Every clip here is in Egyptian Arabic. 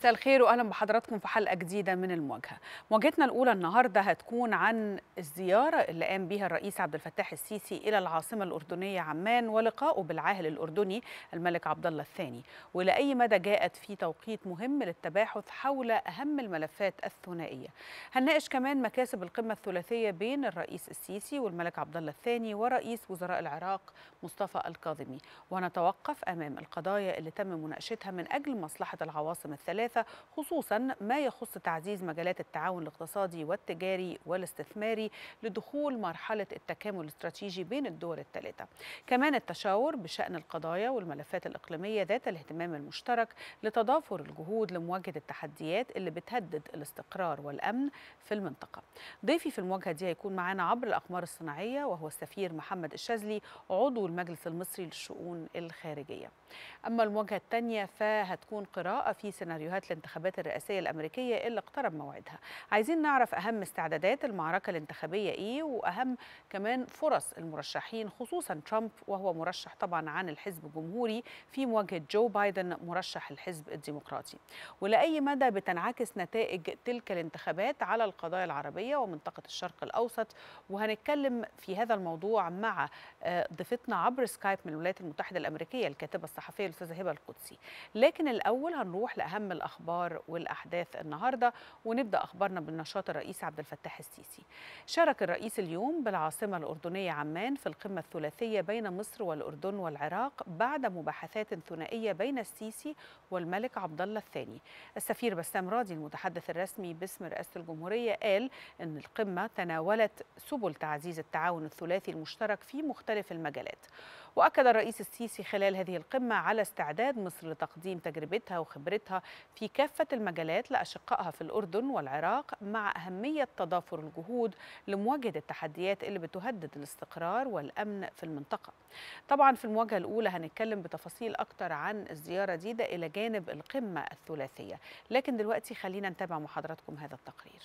مساء الخير واهلا بحضراتكم في حلقه جديده من المواجهه. مواجهتنا الاولى النهارده هتكون عن الزياره اللي قام بها الرئيس عبد الفتاح السيسي الى العاصمه الاردنيه عمان ولقائه بالعاهل الاردني الملك عبد الله الثاني، ولاي مدى جاءت في توقيت مهم للتباحث حول اهم الملفات الثنائيه. هنناقش كمان مكاسب القمه الثلاثيه بين الرئيس السيسي والملك عبد الله الثاني ورئيس وزراء العراق مصطفى الكاظمي، وهنتوقف امام القضايا اللي تم مناقشتها من اجل مصلحه العواصم الثلاثه خصوصا ما يخص تعزيز مجالات التعاون الاقتصادي والتجاري والاستثماري لدخول مرحله التكامل الاستراتيجي بين الدول الثلاثه. كمان التشاور بشان القضايا والملفات الاقليميه ذات الاهتمام المشترك لتضافر الجهود لمواجهه التحديات اللي بتهدد الاستقرار والامن في المنطقه. ضيفي في المواجهه دي هيكون معانا عبر الاقمار الصناعيه وهو السفير محمد الشاذلي عضو المجلس المصري للشؤون الخارجيه. اما المواجهه الثانيه فهتكون قراءه في سيناريوهات الانتخابات الرئاسيه الامريكيه اللي اقترب موعدها عايزين نعرف اهم استعدادات المعركه الانتخابيه ايه واهم كمان فرص المرشحين خصوصا ترامب وهو مرشح طبعا عن الحزب الجمهوري في مواجهه جو بايدن مرشح الحزب الديمقراطي ولاي مدى بتنعكس نتائج تلك الانتخابات على القضايا العربيه ومنطقه الشرق الاوسط وهنتكلم في هذا الموضوع مع ضيفتنا عبر سكايب من الولايات المتحده الامريكيه الكاتبه الصحفيه الاستاذه هبه القدسي لكن الاول هنروح لاهم الاخبار والاحداث النهارده ونبدا اخبارنا بالنشاط الرئيس عبد الفتاح السيسي شارك الرئيس اليوم بالعاصمه الاردنيه عمان في القمه الثلاثيه بين مصر والاردن والعراق بعد مباحثات ثنائيه بين السيسي والملك عبد الله الثاني السفير بسام راضي المتحدث الرسمي باسم رئاسه الجمهوريه قال ان القمه تناولت سبل تعزيز التعاون الثلاثي المشترك في مختلف المجالات واكد الرئيس السيسي خلال هذه القمه على استعداد مصر لتقديم تجربتها وخبرتها في كافه المجالات لاشقائها في الاردن والعراق مع اهميه تضافر الجهود لمواجهه التحديات اللي بتهدد الاستقرار والامن في المنطقه. طبعا في المواجهه الاولى هنتكلم بتفاصيل اكتر عن الزياره دي ده الى جانب القمه الثلاثيه، لكن دلوقتي خلينا نتابع مع حضراتكم هذا التقرير.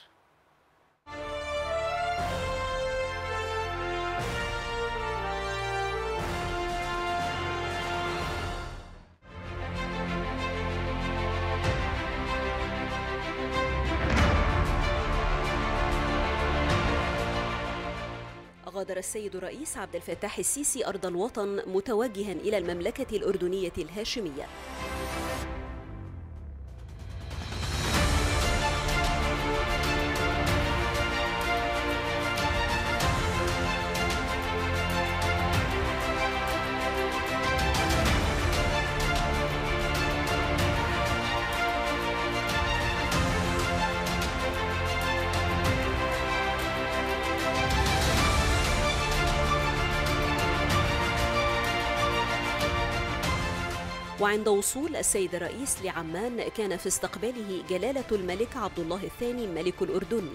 غادر السيد الرئيس عبد الفتاح السيسي أرض الوطن متوجها إلى المملكة الأردنية الهاشمية وعند وصول السيد الرئيس لعمان كان في استقباله جلالة الملك عبد الله الثاني ملك الأردن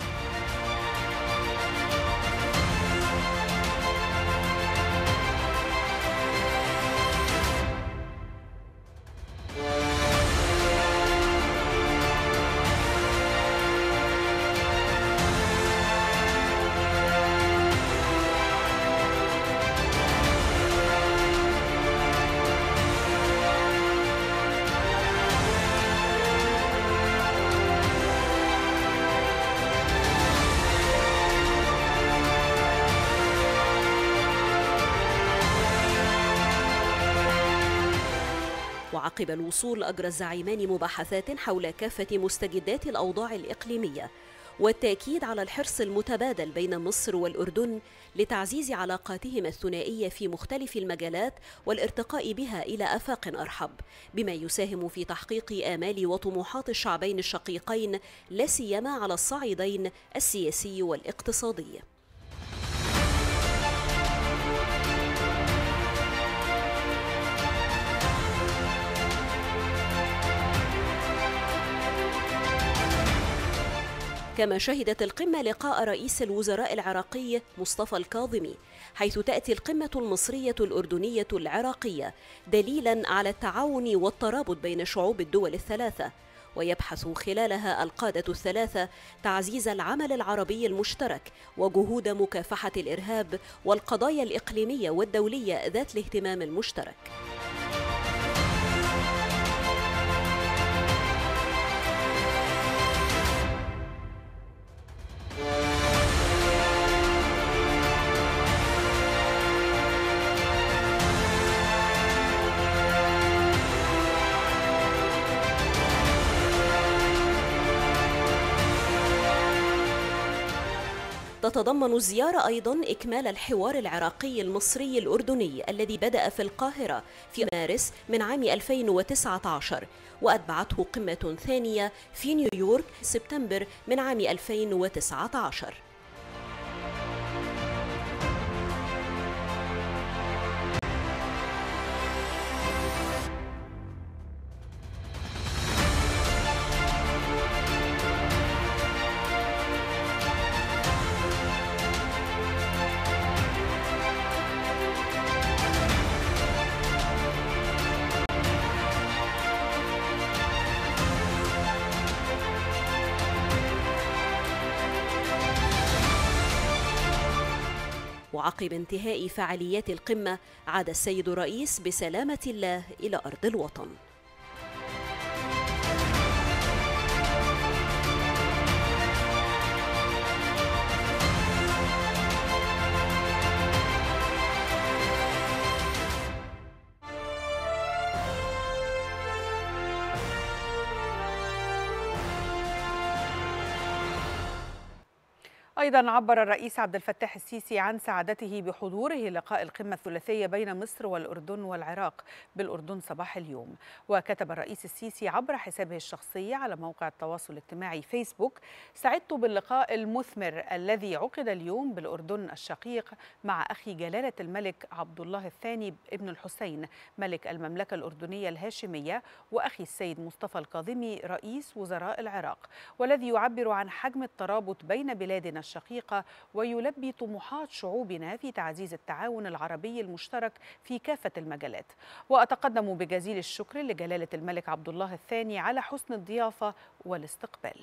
وعقب الوصول أجرى الزعيمان مباحثات حول كافة مستجدات الأوضاع الإقليمية والتأكيد على الحرص المتبادل بين مصر والأردن لتعزيز علاقاتهما الثنائية في مختلف المجالات والارتقاء بها إلى آفاق أرحب بما يساهم في تحقيق آمال وطموحات الشعبين الشقيقين لا سيما على الصعيدين السياسي والاقتصادي كما شهدت القمة لقاء رئيس الوزراء العراقي مصطفى الكاظمي حيث تأتي القمة المصرية الأردنية العراقية دليلا على التعاون والترابط بين شعوب الدول الثلاثة ويبحث خلالها القادة الثلاثة تعزيز العمل العربي المشترك وجهود مكافحة الإرهاب والقضايا الإقليمية والدولية ذات الاهتمام المشترك تتضمن الزيارة أيضا إكمال الحوار العراقي المصري الأردني الذي بدأ في القاهرة في مارس من عام 2019 وأتبعته قمة ثانية في نيويورك سبتمبر من عام 2019 وعقب انتهاء فعاليات القمة عاد السيد الرئيس بسلامة الله إلى أرض الوطن أيضا عبر الرئيس عبد الفتاح السيسي عن سعادته بحضوره لقاء القمة الثلاثية بين مصر والأردن والعراق بالأردن صباح اليوم وكتب الرئيس السيسي عبر حسابه الشخصي على موقع التواصل الاجتماعي فيسبوك سعدت باللقاء المثمر الذي عقد اليوم بالأردن الشقيق مع أخي جلالة الملك عبد الله الثاني ابن الحسين ملك المملكة الأردنية الهاشمية وأخي السيد مصطفى الكاظمي رئيس وزراء العراق والذي يعبر عن حجم الترابط بين بلادنا الشقيقة ويلبي طموحات شعوبنا في تعزيز التعاون العربي المشترك في كافة المجالات وأتقدم بجزيل الشكر لجلالة الملك عبد الله الثاني على حسن الضيافة والاستقبال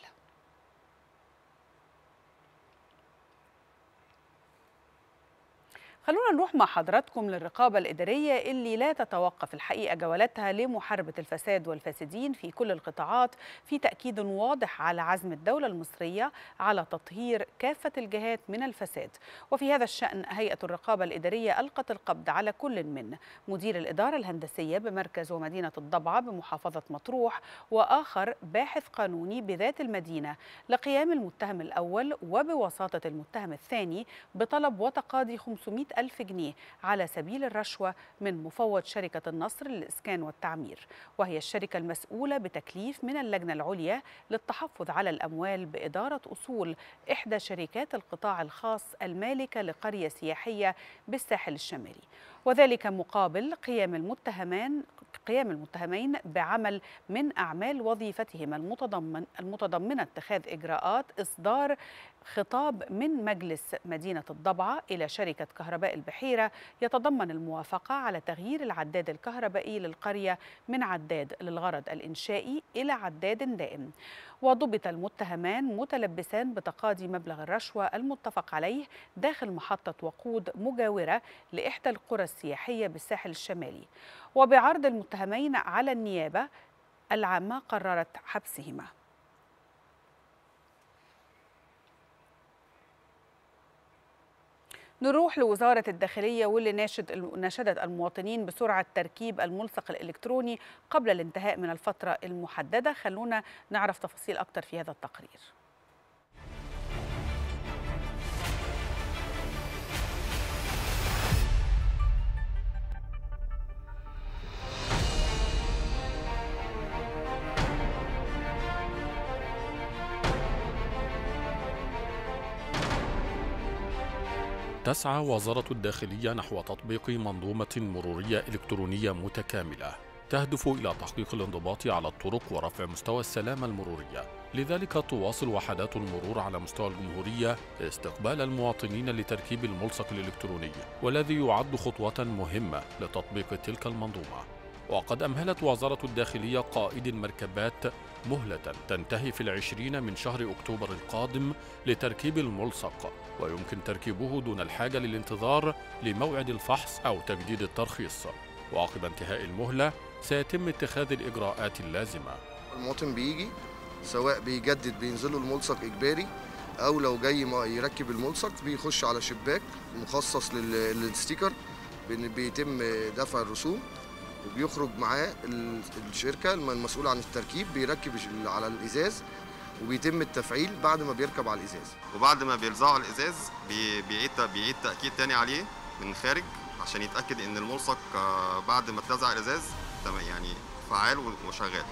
خلونا نروح مع حضراتكم للرقابة الإدارية اللي لا تتوقف الحقيقة جولاتها لمحاربة الفساد والفاسدين في كل القطاعات في تأكيد واضح على عزم الدولة المصرية على تطهير كافة الجهات من الفساد وفي هذا الشأن هيئة الرقابة الإدارية ألقت القبض على كل من مدير الإدارة الهندسية بمركز ومدينة الضبعة بمحافظة مطروح وآخر باحث قانوني بذات المدينة لقيام المتهم الأول وبوساطة المتهم الثاني بطلب وتقاضي 500 ألف جنيه على سبيل الرشوة من مفوض شركة النصر للإسكان والتعمير وهي الشركة المسؤولة بتكليف من اللجنة العليا للتحفظ على الأموال بإدارة أصول إحدى شركات القطاع الخاص المالكة لقرية سياحية بالساحل الشمالي وذلك مقابل قيام المتهمان قيام المتهمين بعمل من أعمال وظيفتهم المتضمن المتضمنة اتخاذ إجراءات إصدار خطاب من مجلس مدينة الضبعة إلى شركة كهرباء البحيرة يتضمن الموافقة على تغيير العداد الكهربائي للقرية من عداد للغرض الإنشائي إلى عداد دائم وضبط المتهمان متلبسان بتقاضي مبلغ الرشوة المتفق عليه داخل محطة وقود مجاورة لإحدى القرى السياحية بالساحل الشمالي وبعرض المتهمين على النيابة العامة قررت حبسهما نروح لوزارة الداخلية واللي ناشد ناشدت المواطنين بسرعة تركيب الملصق الإلكتروني قبل الانتهاء من الفترة المحددة خلونا نعرف تفاصيل أكتر في هذا التقرير تسعى وزارة الداخلية نحو تطبيق منظومة مرورية إلكترونية متكاملة تهدف إلى تحقيق الانضباط على الطرق ورفع مستوى السلامة المرورية لذلك تواصل وحدات المرور على مستوى الجمهورية استقبال المواطنين لتركيب الملصق الإلكتروني والذي يعد خطوة مهمة لتطبيق تلك المنظومة وقد أمهلت وزارة الداخلية قائد المركبات مهلة تنتهي في العشرين من شهر أكتوبر القادم لتركيب الملصق ويمكن تركيبه دون الحاجة للانتظار لموعد الفحص أو تجديد الترخيص وعقب انتهاء المهلة سيتم اتخاذ الإجراءات اللازمة المواطن بيجي سواء بيجدد بينزل له الملصق اجباري او لو جاي ما يركب الملصق بيخش على شباك مخصص لل- للستيكر بن- بيتم دفع الرسوم وبيخرج معاه ال- الشركه الم- المسؤوله عن التركيب بيركب الش- على الازاز وبيتم التفعيل بعد ما بيركب على الازاز وبعد ما بيلزقوا على الازاز بي- بيعيد بيعيد تاكيد تاني عليه من الخارج عشان يتاكد ان الملصق آه، بعد ما اتلزق على الازاز تمام يعني فعال و- وشغال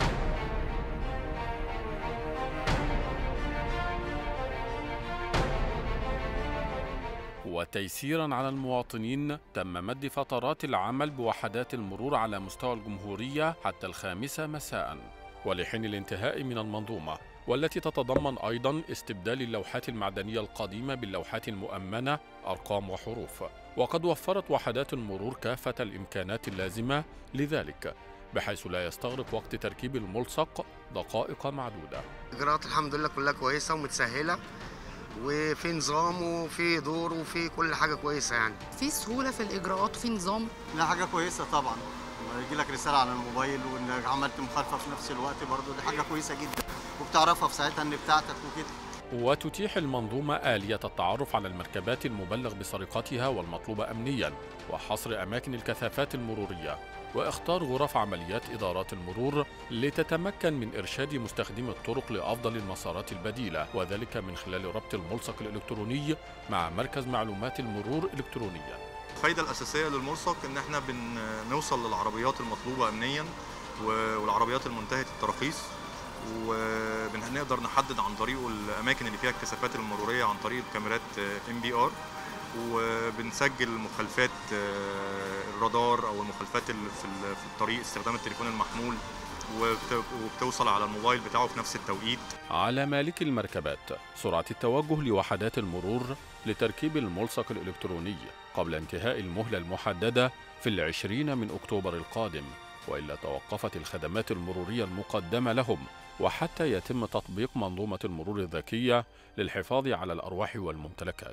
وتيسيرا على المواطنين تم مد فترات العمل بوحدات المرور على مستوى الجمهورية حتى الخامسة مساء ولحين الانتهاء من المنظومة والتي تتضمن أيضا استبدال اللوحات المعدنية القديمة باللوحات المؤمنة أرقام وحروف وقد وفرت وحدات المرور كافة الإمكانات اللازمة لذلك بحيث لا يستغرق وقت تركيب الملصق دقائق معدودة الاجراءات الحمد لله كلها كويسه ومتسهله وفي نظام وفي دور وفي كل حاجه كويسه يعني في سهوله في الاجراءات وفي نظام لا حاجة كويسة طبعا لما يجي لك رسالة على الموبايل وانك عملت مخالفة في نفس الوقت برضه دي حاجة كويسة جدا وبتعرفها في ساعتها ان بتاعتك وكده وتتيح المنظومة آلية التعرف على المركبات المبلغ بسرقتها والمطلوبة أمنيا وحصر أماكن الكثافات المرورية واختار غرف عمليات إدارات المرور لتتمكن من إرشاد مستخدمي الطرق لأفضل المسارات البديلة وذلك من خلال ربط الملصق الإلكتروني مع مركز معلومات المرور إلكترونيا الفايدة الأساسية للملصق إن إحنا بنوصل للعربيات المطلوبة أمنيا و- والعربيات المنتهية التراخيص وبنقدر نحدد عن طريقه الأماكن اللي فيها الكثافات المرورية عن طريق الكاميرات ام بي ار وبنسجل مخالفات آه، الرادار أو المخالفات اللي في ال- في الطريق استخدام التليفون المحمول وبت- وبتوصل على الموبايل بتاعه في نفس التوقيت على مالك المركبات سرعة التوجه لوحدات المرور لتركيب الملصق الإلكتروني قبل انتهاء المهلة المحددة في العشرين من أكتوبر القادم وإلا توقفت الخدمات المرورية المقدمة لهم وحتى يتم تطبيق منظومة المرور الذكية للحفاظ على الأرواح والممتلكات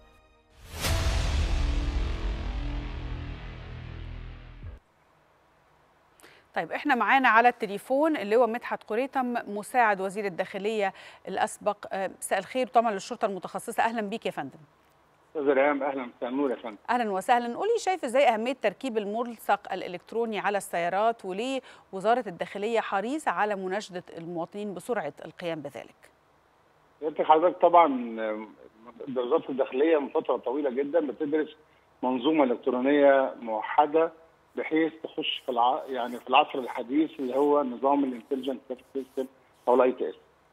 طيب احنا معانا على التليفون اللواء مدحت قريتم مساعد وزير الداخليه الاسبق آه، مساء الخير طبعا للشرطه المتخصصه اهلا بيك يا فندم استاذ ريهام اهلا مساء النور يا فندم اهلا وسهلا قولي شايف ازاي اهميه تركيب الملصق الالكتروني على السيارات وليه وزاره الداخليه حريصه على مناشده المواطنين بسرعه القيام بذلك انت حضرتك طبعا آه، وزاره الداخليه من فتره طويله جدا بتدرس منظومه الكترونيه موحده بحيث تخش في الع... يعني في العصر الحديث اللي هو نظام الانتليجنت سيستم او الاي تي اس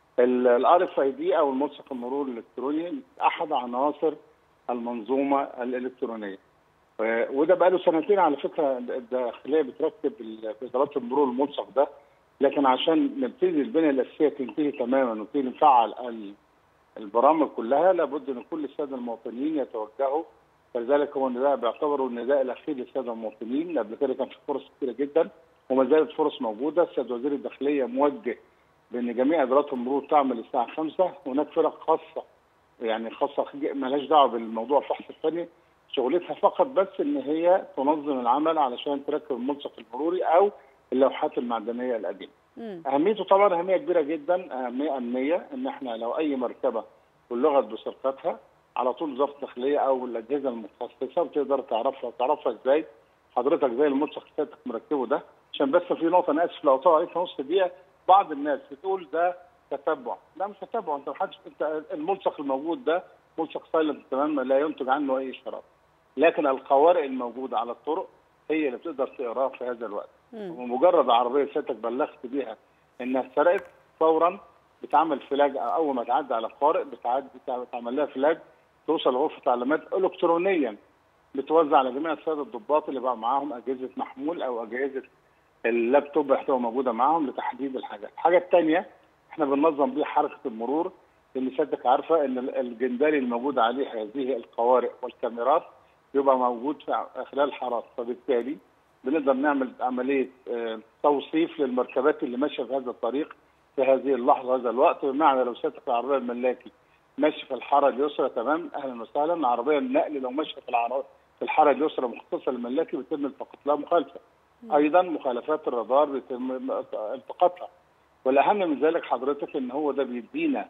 الار اف اي دي او الملصق المرور الالكتروني احد عناصر المنظومه الالكترونيه و- وده بقى له سنتين على فكره الداخليه بتركب ال- في ادارات المرور الملصق ده لكن عشان نبتدي البنيه الاساسيه تنتهي تماما ونبتدي نفعل ال- البرامج كلها لابد ان كل الساده المواطنين يتوجهوا فلذلك هو النداء بيعتبروا النداء الاخير للساده المواطنين قبل كده كان في فرص كثيره جدا وما زالت فرص موجوده السيد وزير الداخليه موجه بان جميع ادارات المرور تعمل الساعه 5 هناك فرق خاصه يعني خاصه مالهاش دعوه بالموضوع الفحص الفني شغلتها فقط بس ان هي تنظم العمل علشان تركب الملصق المروري او اللوحات المعدنيه القديمه. مم. اهميته طبعا اهميه كبيره جدا اهميه امنيه ان احنا لو اي مركبه بلغت بسرقتها على طول وزاره الداخليه او الاجهزه المتخصصه بتقدر تعرفها تعرفها ازاي حضرتك زي الملصق اللي حضرتك مركبه ده عشان بس في نقطه انا اسف لو طلع عليك نص دقيقه بعض الناس بتقول ده تتبع لا مش تتبع انت محدش انت الملصق الموجود ده ملصق سايلنت تماما لا ينتج عنه اي اشارات لكن القوارئ الموجوده على الطرق هي اللي بتقدر تقراها في هذا الوقت مم. ومجرد عربيه سيادتك بلغت بيها انها اتسرقت فورا بتعمل فلاج اول ما تعدي على القارئ بتعدي بتعمل لها فلاج توصل لغرفه تعليمات الكترونيا بتوزع على جميع الساده الضباط اللي بقى معاهم اجهزه محمول او اجهزه اللابتوب هتبقى موجوده معاهم لتحديد الحاجات. الحاجه الثانيه احنا بننظم بيه حركه المرور اللي سيادتك عارفه ان الجندري الموجود عليه هذه القوارئ والكاميرات بيبقى موجود في خلال الحارات فبالتالي بنقدر نعمل عمليه آه، توصيف للمركبات اللي ماشيه في هذا الطريق في هذه اللحظه هذا الوقت بمعنى لو سيادتك العربيه الملاكي ماشي في الحاره اليسرى تمام اهلا وسهلا العربيه النقل لو ماشيه في العربيه في الحاره اليسرى مختصه للملاكي بيتم التقاط لها مخالفه ايضا مخالفات الرادار بيتم التقاطها والاهم من ذلك حضرتك ان هو ده بيدينا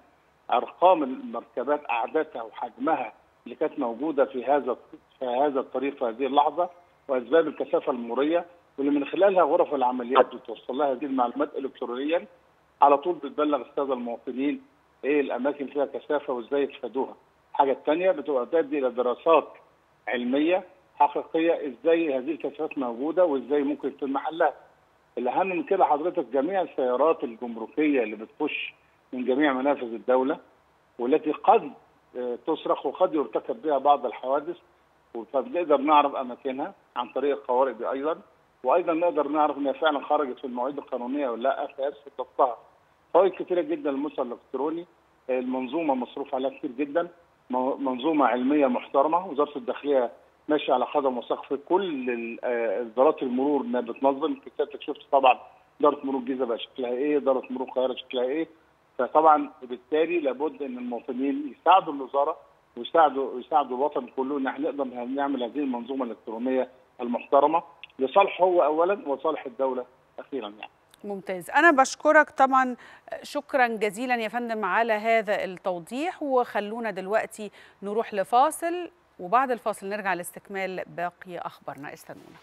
ارقام المركبات اعدادها وحجمها اللي كانت موجوده في هذا في هذا الطريق في هذه اللحظه واسباب الكثافه المروريه واللي من خلالها غرف العمليات بتوصل لها هذه المعلومات الكترونيا على طول بتبلغ الساده المواطنين ايه الاماكن فيها كثافه وازاي يتفادوها. الحاجه الثانيه بتبقى تؤدي الى دراسات علميه حقيقيه ازاي هذه الكثافات موجوده وازاي ممكن يتم حلها. الاهم من كده حضرتك جميع السيارات الجمركيه اللي بتخش من جميع منافذ الدوله والتي قد تسرق وقد يرتكب بها بعض الحوادث فبنقدر نعرف اماكنها عن طريق القوارئ دي ايضا وايضا نقدر نعرف انها فعلا خرجت في المواعيد القانونيه ولا لا فيسفك ضبطها. فوائد كثيره جدا للموصل الالكتروني المنظومه مصروف عليها كتير جدا منظومه علميه محترمه وزاره الداخليه ماشيه على قدم وساق في كل ادارات المرور انها بتنظم كتابتك شفت طبعا اداره مرور الجيزه بقى شكلها ايه اداره مرور القاهره شكلها ايه فطبعا بالتالي لابد ان المواطنين يساعدوا الوزاره ويساعدوا يساعدوا الوطن كله ان احنا نقدر نعمل هذه المنظومه الالكترونيه المحترمه لصالحه هو اولا وصالح الدوله اخيرا يعني. ممتاز أنا بشكرك طبعا شكرا جزيلا يا فندم على هذا التوضيح وخلونا دلوقتي نروح لفاصل وبعد الفاصل نرجع لاستكمال باقي أخبارنا استنونا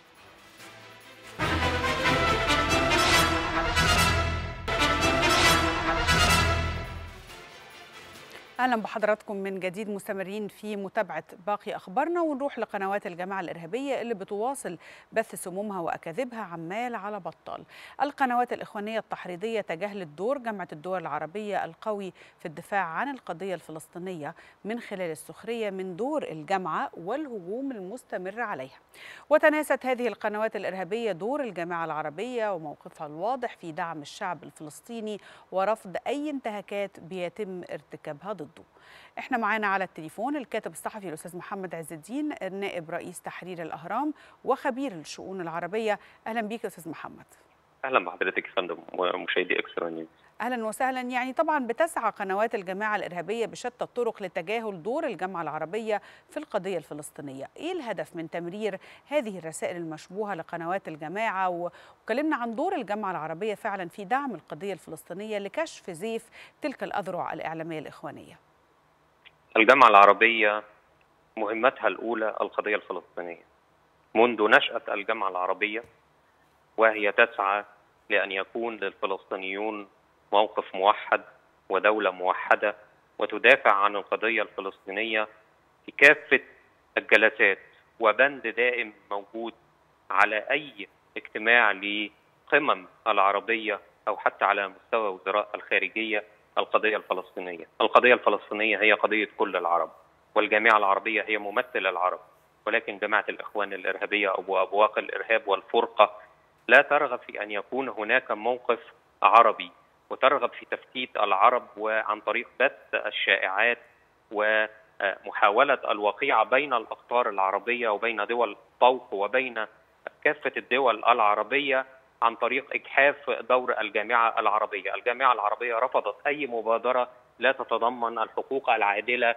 اهلا بحضراتكم من جديد مستمرين في متابعه باقي اخبارنا ونروح لقنوات الجماعه الارهابيه اللي بتواصل بث سمومها واكاذيبها عمال على بطال. القنوات الاخوانيه التحريضيه تجاهلت دور جامعه الدول العربيه القوي في الدفاع عن القضيه الفلسطينيه من خلال السخريه من دور الجامعه والهجوم المستمر عليها. وتناست هذه القنوات الارهابيه دور الجامعه العربيه وموقفها الواضح في دعم الشعب الفلسطيني ورفض اي انتهاكات بيتم ارتكابها ضده. احنا معانا على التليفون الكاتب الصحفي الاستاذ محمد عز الدين نائب رئيس تحرير الاهرام وخبير الشؤون العربيه اهلا بيك يا استاذ محمد اهلا بحضرتك يا فندم ومشاهدي اكسترا نيوز اهلا وسهلا يعني طبعا بتسعى قنوات الجماعه الارهابيه بشتى الطرق لتجاهل دور الجامعه العربيه في القضيه الفلسطينيه ايه الهدف من تمرير هذه الرسائل المشبوهه لقنوات الجماعه وكلمنا عن دور الجامعه العربيه فعلا في دعم القضيه الفلسطينيه لكشف زيف تلك الاذرع الاعلاميه الاخوانيه الجامعه العربيه مهمتها الاولى القضيه الفلسطينيه منذ نشاه الجامعه العربيه وهي تسعى لان يكون للفلسطينيون موقف موحد ودولة موحدة وتدافع عن القضية الفلسطينية في كافة الجلسات وبند دائم موجود على أي اجتماع لقمم العربية أو حتى على مستوى وزراء الخارجية القضية الفلسطينية القضية الفلسطينية هي قضية كل العرب والجامعة العربية هي ممثل العرب ولكن جماعة الإخوان الإرهابية أو أبواق الإرهاب والفرقة لا ترغب في أن يكون هناك موقف عربي وترغب في تفتيت العرب وعن طريق بث الشائعات ومحاولة الوقيعة بين الأقطار العربية وبين دول الطوق وبين كافة الدول العربية عن طريق إجحاف دور الجامعة العربية الجامعة العربية رفضت أي مبادرة لا تتضمن الحقوق العادلة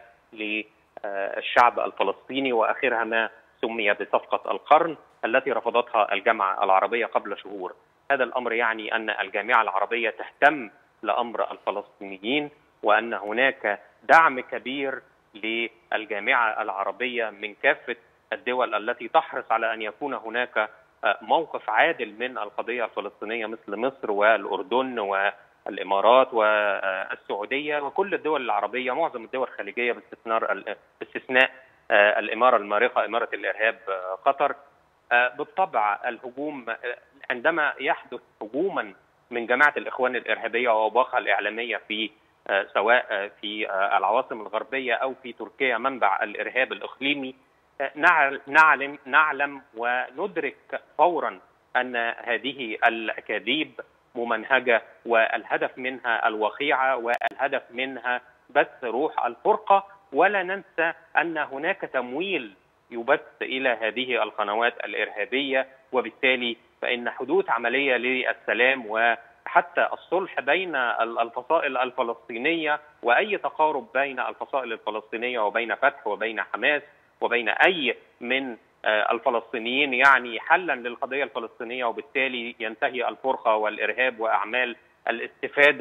للشعب الفلسطيني وآخرها ما سمي بصفقة القرن التي رفضتها الجامعة العربية قبل شهور هذا الامر يعني ان الجامعه العربيه تهتم لامر الفلسطينيين وان هناك دعم كبير للجامعه العربيه من كافه الدول التي تحرص على ان يكون هناك موقف عادل من القضيه الفلسطينيه مثل مصر والاردن والامارات والسعوديه وكل الدول العربيه معظم الدول الخليجيه باستثناء باستثناء الاماره المارقه اماره الارهاب قطر بالطبع الهجوم عندما يحدث هجوما من جماعه الاخوان الارهابيه واوباقها الاعلاميه في سواء في العواصم الغربيه او في تركيا منبع الارهاب الاقليمي نعلم نعلم وندرك فورا ان هذه الاكاذيب ممنهجه والهدف منها الوقيعه والهدف منها بث روح الفرقه ولا ننسى ان هناك تمويل يبث الى هذه القنوات الارهابيه وبالتالي فان حدوث عمليه للسلام وحتى الصلح بين الفصائل الفلسطينيه واي تقارب بين الفصائل الفلسطينيه وبين فتح وبين حماس وبين اي من الفلسطينيين يعني حلا للقضيه الفلسطينيه وبالتالي ينتهي الفرقه والارهاب واعمال الاستفاده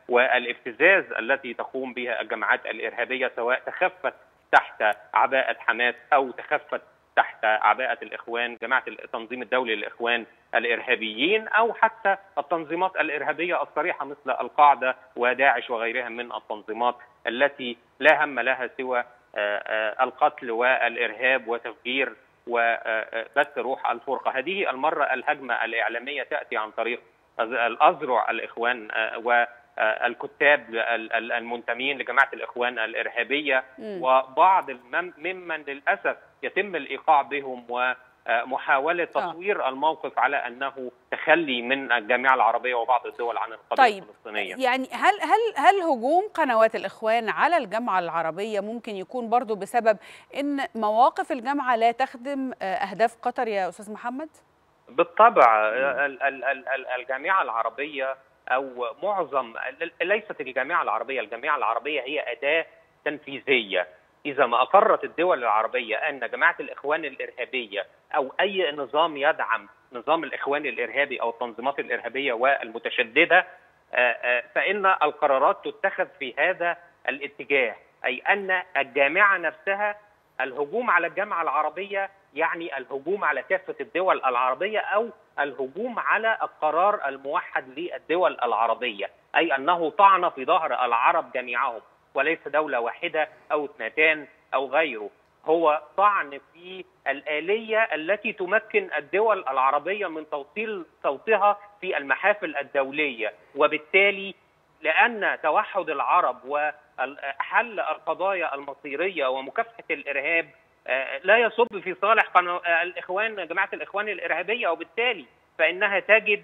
والابتزاز التي تقوم بها الجماعات الارهابيه سواء تخفت تحت عباءه حماس او تخفت تحت عباءة الإخوان جماعة التنظيم الدولي للإخوان الإرهابيين أو حتى التنظيمات الإرهابية الصريحة مثل القاعدة وداعش وغيرها من التنظيمات التي لا هم لها سوى القتل والإرهاب وتفجير وبث روح الفرقة هذه المرة الهجمة الإعلامية تأتي عن طريق الأذرع الإخوان و الكتاب المنتمين لجماعه الاخوان الارهابيه م. وبعض ممن للاسف يتم الايقاع بهم ومحاوله تطوير آه. الموقف على انه تخلي من الجامعه العربيه وبعض الدول عن القضيه طيب. الفلسطينيه. يعني هل هل هل هجوم قنوات الاخوان على الجامعه العربيه ممكن يكون برضو بسبب ان مواقف الجامعه لا تخدم اهداف قطر يا استاذ محمد؟ بالطبع الجامعه العربيه او معظم ليست الجامعه العربيه، الجامعه العربيه هي اداه تنفيذيه، اذا ما اقرت الدول العربيه ان جماعه الاخوان الارهابيه او اي نظام يدعم نظام الاخوان الارهابي او التنظيمات الارهابيه والمتشدده فان القرارات تتخذ في هذا الاتجاه، اي ان الجامعه نفسها الهجوم على الجامعه العربيه يعني الهجوم على كافه الدول العربيه او الهجوم على القرار الموحد للدول العربيه، اي انه طعن في ظهر العرب جميعهم وليس دوله واحده او اثنتان او غيره، هو طعن في الاليه التي تمكن الدول العربيه من توصيل صوتها في المحافل الدوليه، وبالتالي لان توحد العرب وحل القضايا المصيريه ومكافحه الارهاب لا يصب في صالح الاخوان جماعه الاخوان الارهابيه وبالتالي فانها تجد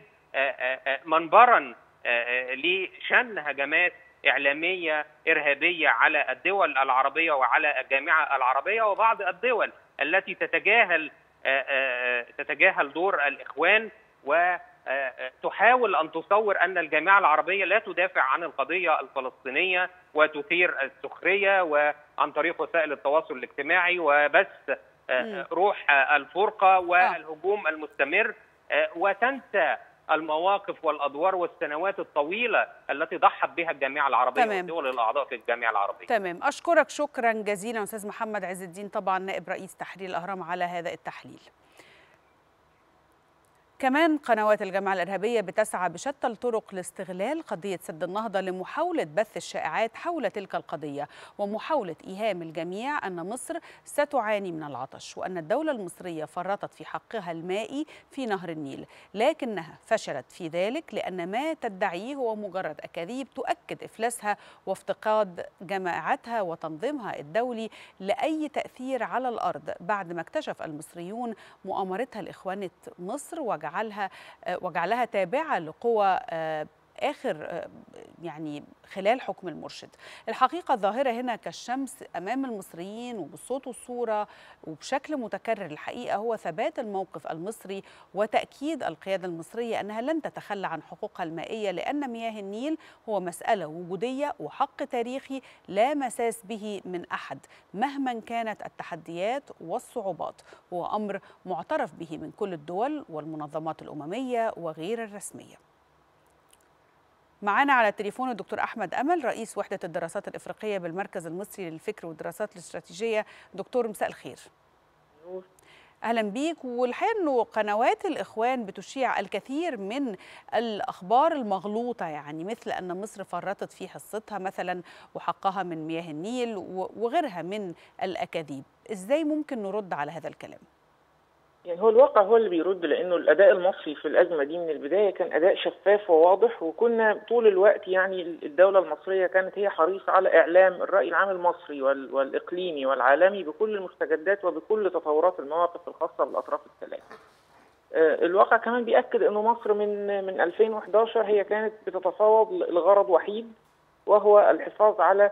منبرا لشن هجمات اعلاميه ارهابيه على الدول العربيه وعلى الجامعه العربيه وبعض الدول التي تتجاهل تتجاهل دور الاخوان وتحاول ان تصور ان الجامعه العربيه لا تدافع عن القضيه الفلسطينيه وتثير السخريه وعن طريق وسائل التواصل الاجتماعي وبث روح الفرقه والهجوم المستمر وتنسى المواقف والادوار والسنوات الطويله التي ضحت بها الجامعه العربيه تمام. والدول الاعضاء في الجامعه العربيه. تمام، اشكرك شكرا جزيلا استاذ محمد عز الدين طبعا نائب رئيس تحرير الاهرام على هذا التحليل. كمان قنوات الجماعة الإرهابية بتسعى بشتى الطرق لاستغلال قضية سد النهضة لمحاولة بث الشائعات حول تلك القضية ومحاولة إيهام الجميع أن مصر ستعاني من العطش وأن الدولة المصرية فرطت في حقها المائي في نهر النيل لكنها فشلت في ذلك لأن ما تدعيه هو مجرد أكاذيب تؤكد إفلاسها وافتقاد جماعتها وتنظيمها الدولي لأي تأثير على الأرض بعد ما اكتشف المصريون مؤامرتها لإخوانة مصر وجعلها وجعلها تابعة لقوى آخر يعني خلال حكم المرشد الحقيقة الظاهرة هنا كالشمس أمام المصريين وبالصوت والصورة وبشكل متكرر الحقيقة هو ثبات الموقف المصري وتأكيد القيادة المصرية أنها لن تتخلى عن حقوقها المائية لأن مياه النيل هو مسألة وجودية وحق تاريخي لا مساس به من أحد مهما كانت التحديات والصعوبات هو أمر معترف به من كل الدول والمنظمات الأممية وغير الرسمية معانا على التليفون الدكتور احمد امل رئيس وحده الدراسات الافريقيه بالمركز المصري للفكر والدراسات الاستراتيجيه دكتور مساء الخير اهلا بيك والحقيقه انه قنوات الاخوان بتشيع الكثير من الاخبار المغلوطه يعني مثل ان مصر فرطت في حصتها مثلا وحقها من مياه النيل وغيرها من الاكاذيب ازاي ممكن نرد على هذا الكلام يعني هو الواقع هو اللي بيرد لانه الاداء المصري في الازمه دي من البدايه كان اداء شفاف وواضح وكنا طول الوقت يعني الدوله المصريه كانت هي حريصه على اعلام الراي العام المصري والاقليمي والعالمي بكل المستجدات وبكل تطورات المواقف الخاصه بالاطراف الثلاثه. الواقع كمان بياكد انه مصر من من 2011 هي كانت بتتفاوض لغرض وحيد وهو الحفاظ على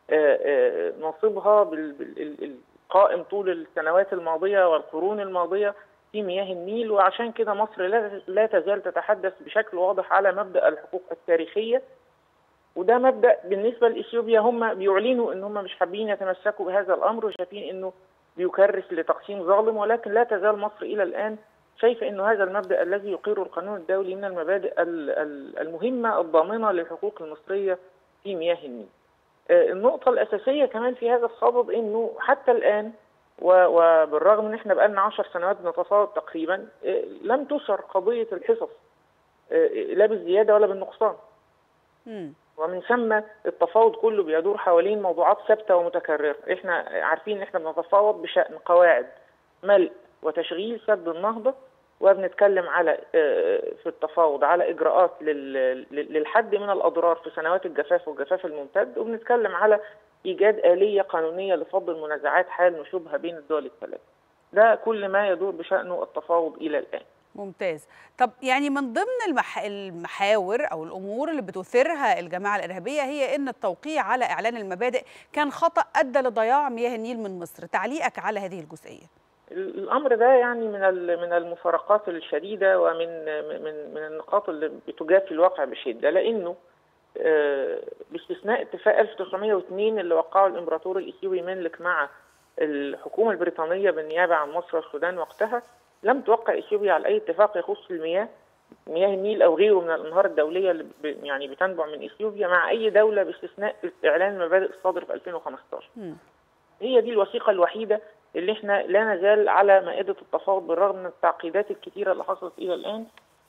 نصيبها القائم طول السنوات الماضيه والقرون الماضيه في مياه النيل وعشان كده مصر لا تزال تتحدث بشكل واضح على مبدا الحقوق التاريخيه وده مبدا بالنسبه لاثيوبيا هم بيعلنوا ان هم مش حابين يتمسكوا بهذا الامر وشايفين انه بيكرس لتقسيم ظالم ولكن لا تزال مصر الى الان شايفه انه هذا المبدا الذي يقر القانون الدولي من المبادئ المهمه الضامنه للحقوق المصريه في مياه النيل. النقطه الاساسيه كمان في هذا الصدد انه حتى الان وبالرغم ان احنا بقالنا 10 سنوات بنتفاوض تقريبا لم تثر قضيه الحصص لا بالزياده ولا بالنقصان. ومن ثم التفاوض كله بيدور حوالين موضوعات ثابته ومتكرره، احنا عارفين ان احنا بنتفاوض بشان قواعد ملء وتشغيل سد النهضه وبنتكلم على في التفاوض على اجراءات للحد من الاضرار في سنوات الجفاف والجفاف الممتد وبنتكلم على ايجاد اليه قانونيه لفض المنازعات حال نشوبها بين الدول الثلاث. ده كل ما يدور بشانه التفاوض الى الان. ممتاز طب يعني من ضمن المح... المحاور او الامور اللي بتثيرها الجماعه الارهابيه هي ان التوقيع على اعلان المبادئ كان خطا ادى لضياع مياه النيل من مصر تعليقك على هذه الجزئيه الامر ده يعني من من المفارقات الشديده ومن من من النقاط اللي بتجافي الواقع بشده لانه باستثناء اتفاق 1902 اللي وقعه الامبراطور الاثيوبي منلك مع الحكومه البريطانيه بالنيابه عن مصر والسودان وقتها لم توقع اثيوبيا على اي اتفاق يخص المياه مياه النيل او غيره من الانهار الدوليه اللي يعني بتنبع من اثيوبيا مع اي دوله باستثناء اعلان المبادئ الصادر في 2015 م. هي دي الوثيقه الوحيده اللي احنا لا نزال على مائده التفاوض بالرغم من التعقيدات الكثيره اللي حصلت الى الان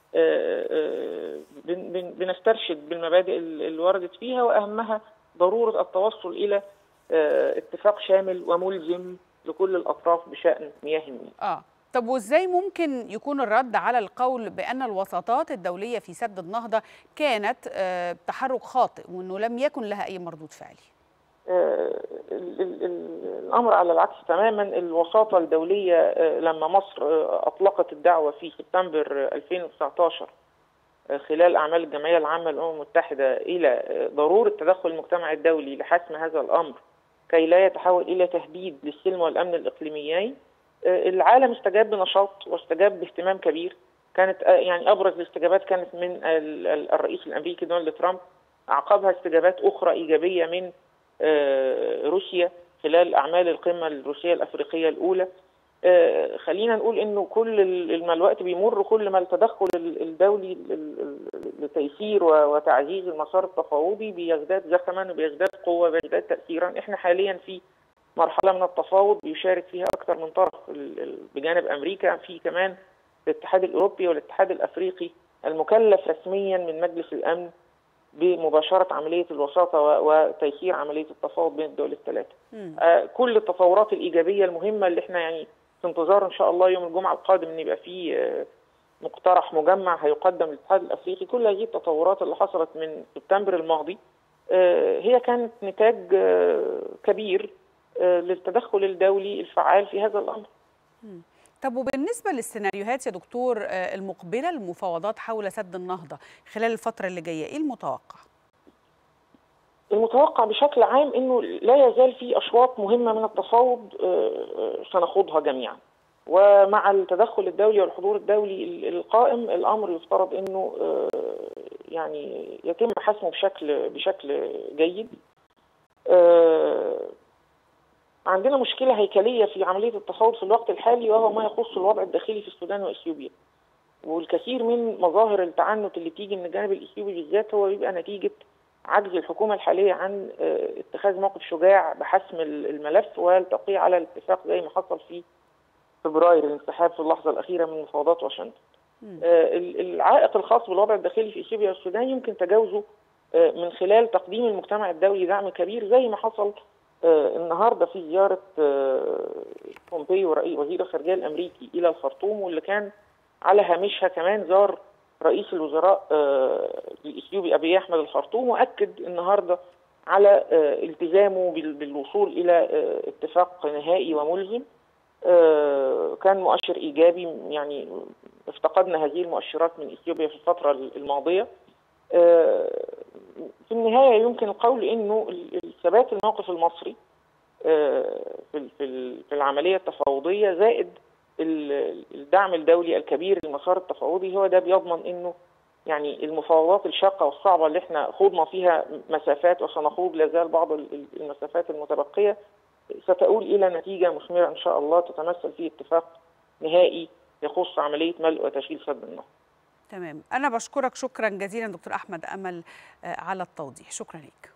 بنسترشد بالمبادئ اللي وردت فيها واهمها ضروره التوصل الى اتفاق شامل وملزم لكل الاطراف بشان مياه النيل. اه طب وازاي ممكن يكون الرد على القول بان الوساطات الدوليه في سد النهضه كانت آه تحرك خاطئ وانه لم يكن لها اي مردود فعلي؟ آه الامر على العكس تماما الوساطه الدوليه آه لما مصر اطلقت الدعوه في سبتمبر 2019 خلال اعمال الجمعيه العامه للامم المتحده الى ضروره تدخل المجتمع الدولي لحسم هذا الامر كي لا يتحول الى تهديد للسلم والامن الاقليميين العالم استجاب بنشاط واستجاب باهتمام كبير كانت يعني ابرز الاستجابات كانت من الرئيس الامريكي دونالد ترامب اعقبها استجابات اخرى ايجابيه من روسيا خلال اعمال القمه الروسيه الافريقيه الاولى خلينا نقول انه كل ما الوقت بيمر كل ما التدخل الدولي لتيسير وتعزيز المسار التفاوضي بيزداد زخما وبيزداد قوه وبيزداد تاثيرا احنا حاليا في مرحله من التفاوض بيشارك فيها اكثر من طرف بجانب امريكا في كمان الاتحاد الاوروبي والاتحاد الافريقي المكلف رسميا من مجلس الامن بمباشره عمليه الوساطه وتيسير عمليه التفاوض بين الدول الثلاثه. آه كل التطورات الايجابيه المهمه اللي احنا يعني في انتظار ان شاء الله يوم الجمعه القادم ان يبقى في آه مقترح مجمع هيقدم للاتحاد الافريقي كل هذه التطورات اللي حصلت من سبتمبر الماضي آه هي كانت نتاج كبير للتدخل الدولي الفعال في هذا الامر. طب وبالنسبه للسيناريوهات يا دكتور المقبله للمفاوضات حول سد النهضه خلال الفتره اللي جايه ايه المتوقع؟ المتوقع بشكل عام انه لا يزال في اشواط مهمه من التفاوض سنخوضها جميعا. ومع التدخل الدولي والحضور الدولي القائم الامر يفترض انه يعني يتم حسمه بشكل بشكل جيد. عندنا مشكلة هيكلية في عملية التفاوض في الوقت الحالي وهو ما يخص الوضع الداخلي في السودان وإثيوبيا والكثير من مظاهر التعنت اللي تيجي من الجانب الإثيوبي بالذات هو بيبقى نتيجة عجز الحكومة الحالية عن اتخاذ موقف شجاع بحسم الملف والتوقيع على الاتفاق زي ما حصل في فبراير الانسحاب في اللحظة الأخيرة من مفاوضات واشنطن العائق الخاص بالوضع الداخلي في إثيوبيا والسودان يمكن تجاوزه من خلال تقديم المجتمع الدولي دعم كبير زي ما حصل آه النهارده في زياره آه بومبيو رئيس وزير الخارجيه الامريكي الى الخرطوم واللي كان على هامشها كمان زار رئيس الوزراء آه الاثيوبي ابي احمد الخرطوم واكد النهارده على التزامه بالوصول الى اتفاق نهائي وملزم كان مؤشر ايجابي يعني افتقدنا هذه المؤشرات من اثيوبيا في الفتره الماضيه في النهايه يمكن القول انه ثبات الموقف المصري في في العمليه التفاوضيه زائد الدعم الدولي الكبير للمسار التفاوضي هو ده بيضمن انه يعني المفاوضات الشاقه والصعبه اللي احنا خوضنا فيها مسافات وسنخوض لازال بعض المسافات المتبقيه ستؤول الى نتيجه مثمره ان شاء الله تتمثل في اتفاق نهائي يخص عمليه ملء وتشغيل سد النهر. تمام انا بشكرك شكرا جزيلا دكتور احمد امل على التوضيح شكرا لك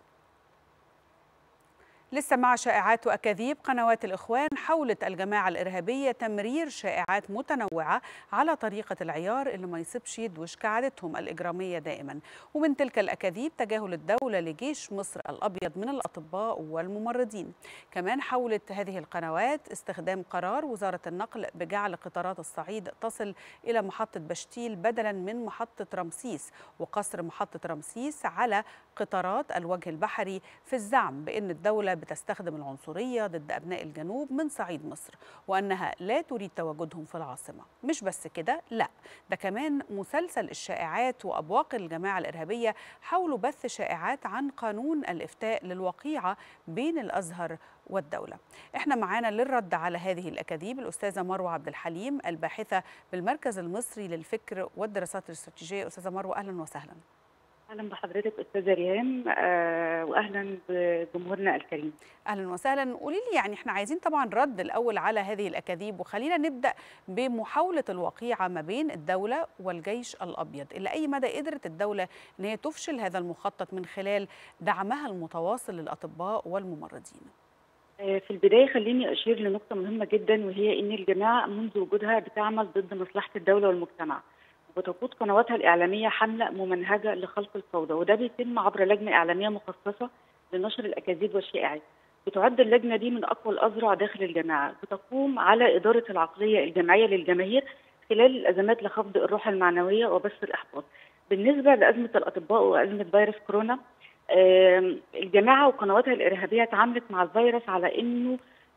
لسه مع شائعات واكاذيب قنوات الاخوان حاولت الجماعه الارهابيه تمرير شائعات متنوعه على طريقه العيار اللي ما يصيبش يدوش كعادتهم الاجراميه دائما ومن تلك الاكاذيب تجاهل الدوله لجيش مصر الابيض من الاطباء والممرضين كمان حاولت هذه القنوات استخدام قرار وزاره النقل بجعل قطارات الصعيد تصل الى محطه بشتيل بدلا من محطه رمسيس وقصر محطه رمسيس على قطارات الوجه البحري في الزعم بان الدوله بتستخدم العنصرية ضد أبناء الجنوب من صعيد مصر وأنها لا تريد تواجدهم في العاصمة مش بس كده لا ده كمان مسلسل الشائعات وأبواق الجماعة الإرهابية حاولوا بث شائعات عن قانون الإفتاء للوقيعة بين الأزهر والدولة احنا معانا للرد على هذه الأكاذيب الأستاذة مروة عبد الحليم الباحثة بالمركز المصري للفكر والدراسات الاستراتيجية أستاذة مروة أهلا وسهلا اهلا بحضرتك استاذه ريهام آه واهلا بجمهورنا الكريم اهلا وسهلا قولي لي يعني احنا عايزين طبعا رد الاول على هذه الاكاذيب وخلينا نبدا بمحاوله الوقيعه ما بين الدوله والجيش الابيض الى اي مدى قدرت الدوله ان هي تفشل هذا المخطط من خلال دعمها المتواصل للاطباء والممرضين آه في البدايه خليني اشير لنقطه مهمه جدا وهي ان الجماعه منذ وجودها بتعمل ضد مصلحه الدوله والمجتمع وتقود قنواتها الإعلامية حملة ممنهجة لخلق الفوضى وده بيتم عبر لجنة إعلامية مخصصة لنشر الأكاذيب والشائعات بتعد اللجنة دي من أقوى الأذرع داخل الجماعة بتقوم على إدارة العقلية الجماعية للجماهير خلال الأزمات لخفض الروح المعنوية وبث الإحباط بالنسبة لأزمة الأطباء وأزمة فيروس كورونا الجماعة وقنواتها الإرهابية تعاملت مع الفيروس على إنه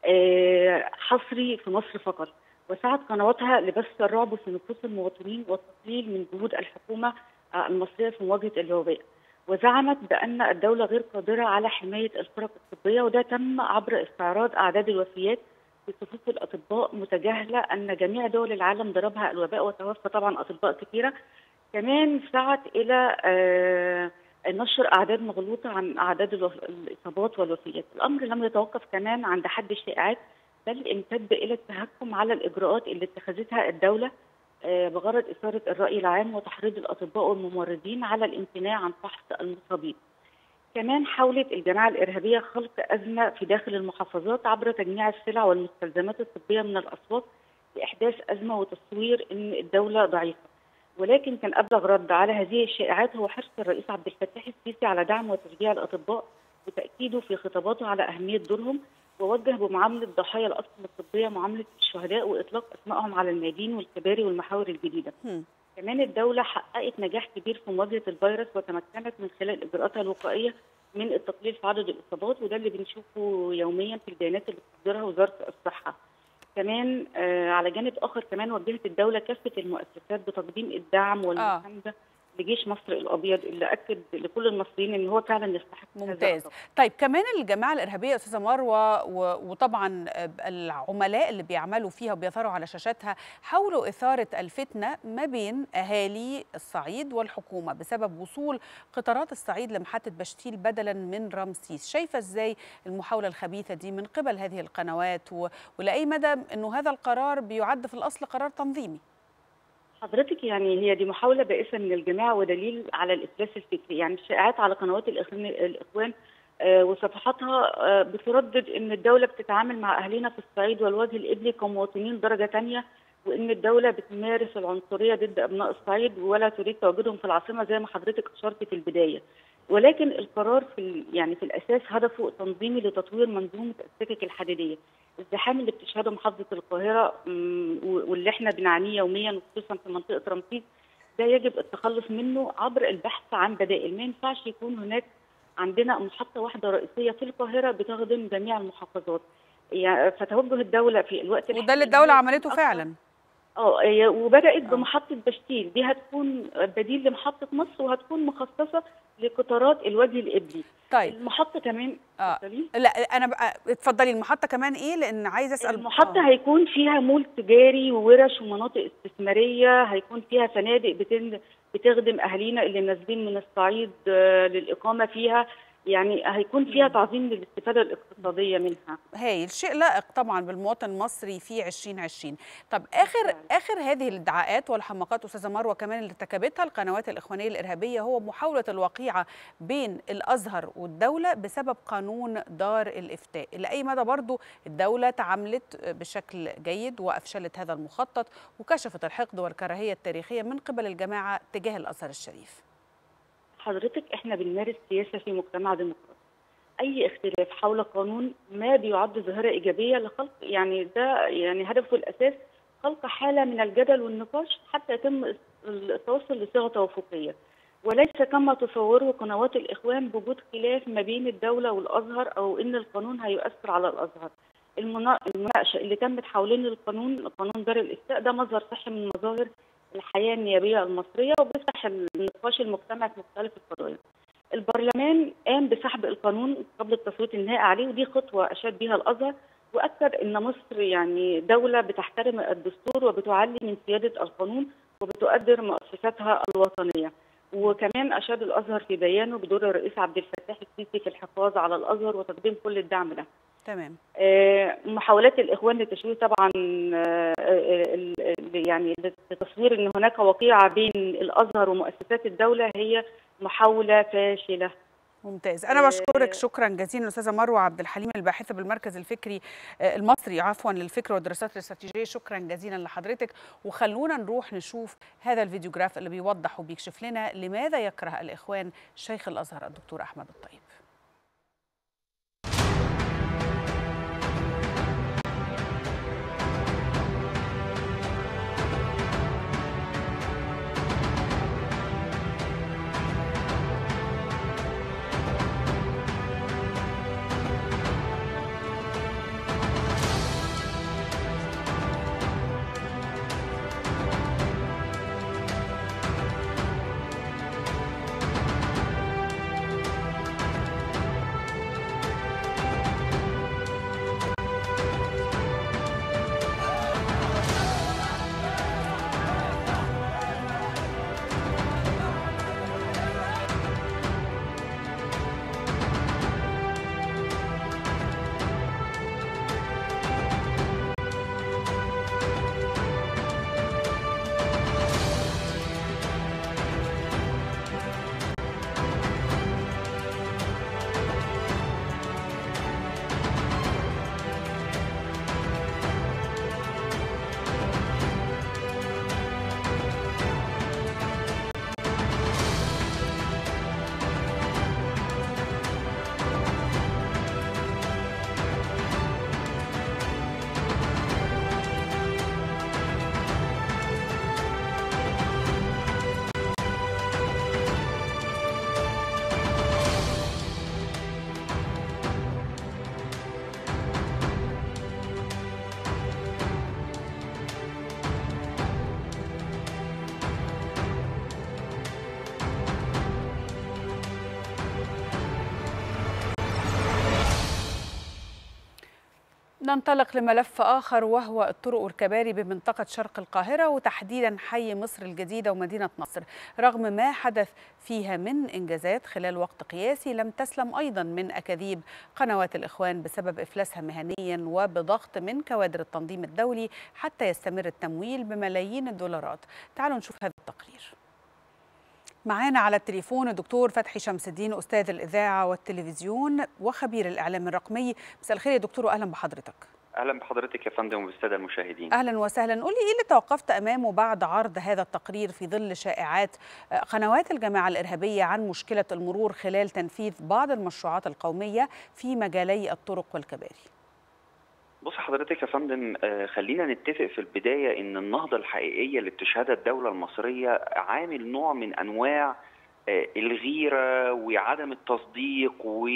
حصري في مصر فقط وسعت قنواتها لبث الرعب في نفوس المواطنين والتقليل من جهود الحكومه المصريه في مواجهه الوباء. وزعمت بان الدوله غير قادره على حمايه الفرق الطبيه وده تم عبر استعراض اعداد الوفيات في صفوف الاطباء متجاهله ان جميع دول العالم ضربها الوباء وتوفى طبعا اطباء كثيره. كمان سعت الى آه نشر اعداد مغلوطه عن اعداد الاصابات والوفيات. الامر لم يتوقف كمان عند حد الشائعات بل امتد الى التهكم على الاجراءات اللي اتخذتها الدوله بغرض اثاره الراي العام وتحريض الاطباء والممرضين على الامتناع عن فحص المصابين. كمان حاولت الجماعه الارهابيه خلق ازمه في داخل المحافظات عبر تجميع السلع والمستلزمات الطبيه من الاسواق لاحداث ازمه وتصوير ان الدوله ضعيفه. ولكن كان ابلغ رد على هذه الشائعات هو حرص الرئيس عبد الفتاح السيسي على دعم وتشجيع الاطباء وتاكيده في خطاباته على اهميه دورهم ووجه بمعامله ضحايا الاطقم الطبيه معامله الشهداء واطلاق اسمائهم على الميادين والكباري والمحاور الجديده. م. كمان الدوله حققت نجاح كبير في مواجهه الفيروس وتمكنت من خلال اجراءاتها الوقائيه من التقليل في عدد الاصابات وده اللي بنشوفه يوميا في البيانات اللي بتصدرها وزاره الصحه. كمان آه على جانب اخر كمان وجهت الدوله كافه المؤسسات بتقديم الدعم والمسانده آه. لجيش مصر الابيض اللي اكد لكل المصريين ان هو فعلا يستحق ممتاز طيب كمان الجماعه الارهابيه استاذه مروه وطبعا العملاء اللي بيعملوا فيها وبيظهروا على شاشاتها حاولوا اثاره الفتنه ما بين اهالي الصعيد والحكومه بسبب وصول قطارات الصعيد لمحطه بشتيل بدلا من رمسيس شايفه ازاي المحاوله الخبيثه دي من قبل هذه القنوات ولاي مدى انه هذا القرار بيعد في الاصل قرار تنظيمي حضرتك يعني هي دي محاولة بائسة من الجماعة ودليل على الإفلاس الفكري يعني الشائعات على قنوات الإخوان آه وصفحاتها آه بتردد إن الدولة بتتعامل مع أهلنا في الصعيد والوجه الإبلي كمواطنين درجة تانية وإن الدولة بتمارس العنصرية ضد أبناء الصعيد ولا تريد تواجدهم في العاصمة زي ما حضرتك أشرتي في البداية ولكن القرار في يعني في الأساس هدفه تنظيمي لتطوير منظومة السكك الحديدية الزحام اللي بتشهده محافظه القاهره واللي احنا بنعانيه يوميا وخصوصا في منطقه رمسيس ده يجب التخلص منه عبر البحث عن بدائل ما ينفعش يكون هناك عندنا محطه واحده رئيسيه في القاهره بتخدم جميع المحافظات يعني فتوجه الدوله في الوقت وده اللي الدوله عملته فعلا اه وبدات بمحطه بشتيل دي هتكون بديل لمحطه مصر وهتكون مخصصه لقطارات الوجه الابلي طيب المحطه كمان آه. لا انا بقى اتفضلي المحطه كمان ايه لان عايزه اسال المحطه آه. هيكون فيها مول تجاري وورش ومناطق استثماريه هيكون فيها فنادق بتن... بتخدم اهالينا اللي نازلين من الصعيد آه للاقامه فيها يعني هيكون فيها تعظيم للاستفاده الاقتصاديه منها هايل شيء لائق طبعا بالمواطن المصري في 2020 طب اخر اخر هذه الادعاءات والحماقات استاذه مروه كمان اللي ارتكبتها القنوات الاخوانيه الارهابيه هو محاوله الوقيعه بين الازهر والدوله بسبب قانون دار الافتاء لاي مدى برضو الدوله تعاملت بشكل جيد وافشلت هذا المخطط وكشفت الحقد والكراهيه التاريخيه من قبل الجماعه تجاه الازهر الشريف حضرتك احنا بنمارس سياسه في مجتمع ديمقراطي اي اختلاف حول قانون ما بيعد ظاهره ايجابيه لخلق يعني ده يعني هدفه الاساس خلق حاله من الجدل والنقاش حتى يتم التوصل لصيغه توافقيه وليس كما تصوره قنوات الاخوان بوجود خلاف ما بين الدوله والازهر او ان القانون هيؤثر على الازهر المناقشه اللي تمت حوالين القانون قانون دار الافتاء ده مظهر صحي من مظاهر الحياه النيابيه المصريه وبيفتح النقاش المجتمعي في مختلف القضايا. البرلمان قام بسحب القانون قبل التصويت النهائي عليه ودي خطوه اشاد بها الازهر واكد ان مصر يعني دوله بتحترم الدستور وبتعلي من سياده القانون وبتقدر مؤسساتها الوطنيه. وكمان اشاد الازهر في بيانه بدور الرئيس عبد الفتاح السيسي في الحفاظ على الازهر وتقديم كل الدعم ده. تمام محاولات الاخوان لتشويه طبعا يعني لتصوير ان هناك وقيعه بين الازهر ومؤسسات الدوله هي محاوله فاشله ممتاز انا بشكرك شكرا جزيلا الاستاذه مروه عبد الحليم الباحثه بالمركز الفكري المصري عفوا للفكر والدراسات الاستراتيجيه شكرا جزيلا لحضرتك وخلونا نروح نشوف هذا الفيديوغراف اللي بيوضح وبيكشف لنا لماذا يكره الاخوان شيخ الازهر الدكتور احمد الطيب ننطلق لملف آخر وهو الطرق والكباري بمنطقة شرق القاهرة وتحديدا حي مصر الجديدة ومدينة نصر رغم ما حدث فيها من إنجازات خلال وقت قياسي لم تسلم أيضا من أكاذيب قنوات الإخوان بسبب إفلاسها مهنيا وبضغط من كوادر التنظيم الدولي حتى يستمر التمويل بملايين الدولارات تعالوا نشوف هذا التقرير معانا على التليفون الدكتور فتحي شمس الدين استاذ الاذاعه والتلفزيون وخبير الاعلام الرقمي مساء الخير يا دكتور واهلا بحضرتك اهلا بحضرتك يا فندم وبالساده المشاهدين اهلا وسهلا قولي ايه اللي توقفت امامه بعد عرض هذا التقرير في ظل شائعات قنوات الجماعه الارهابيه عن مشكله المرور خلال تنفيذ بعض المشروعات القوميه في مجالي الطرق والكباري بص حضرتك يا فندم خلينا نتفق في البدايه ان النهضه الحقيقيه اللي بتشهدها الدوله المصريه عامل نوع من انواع الغيره وعدم التصديق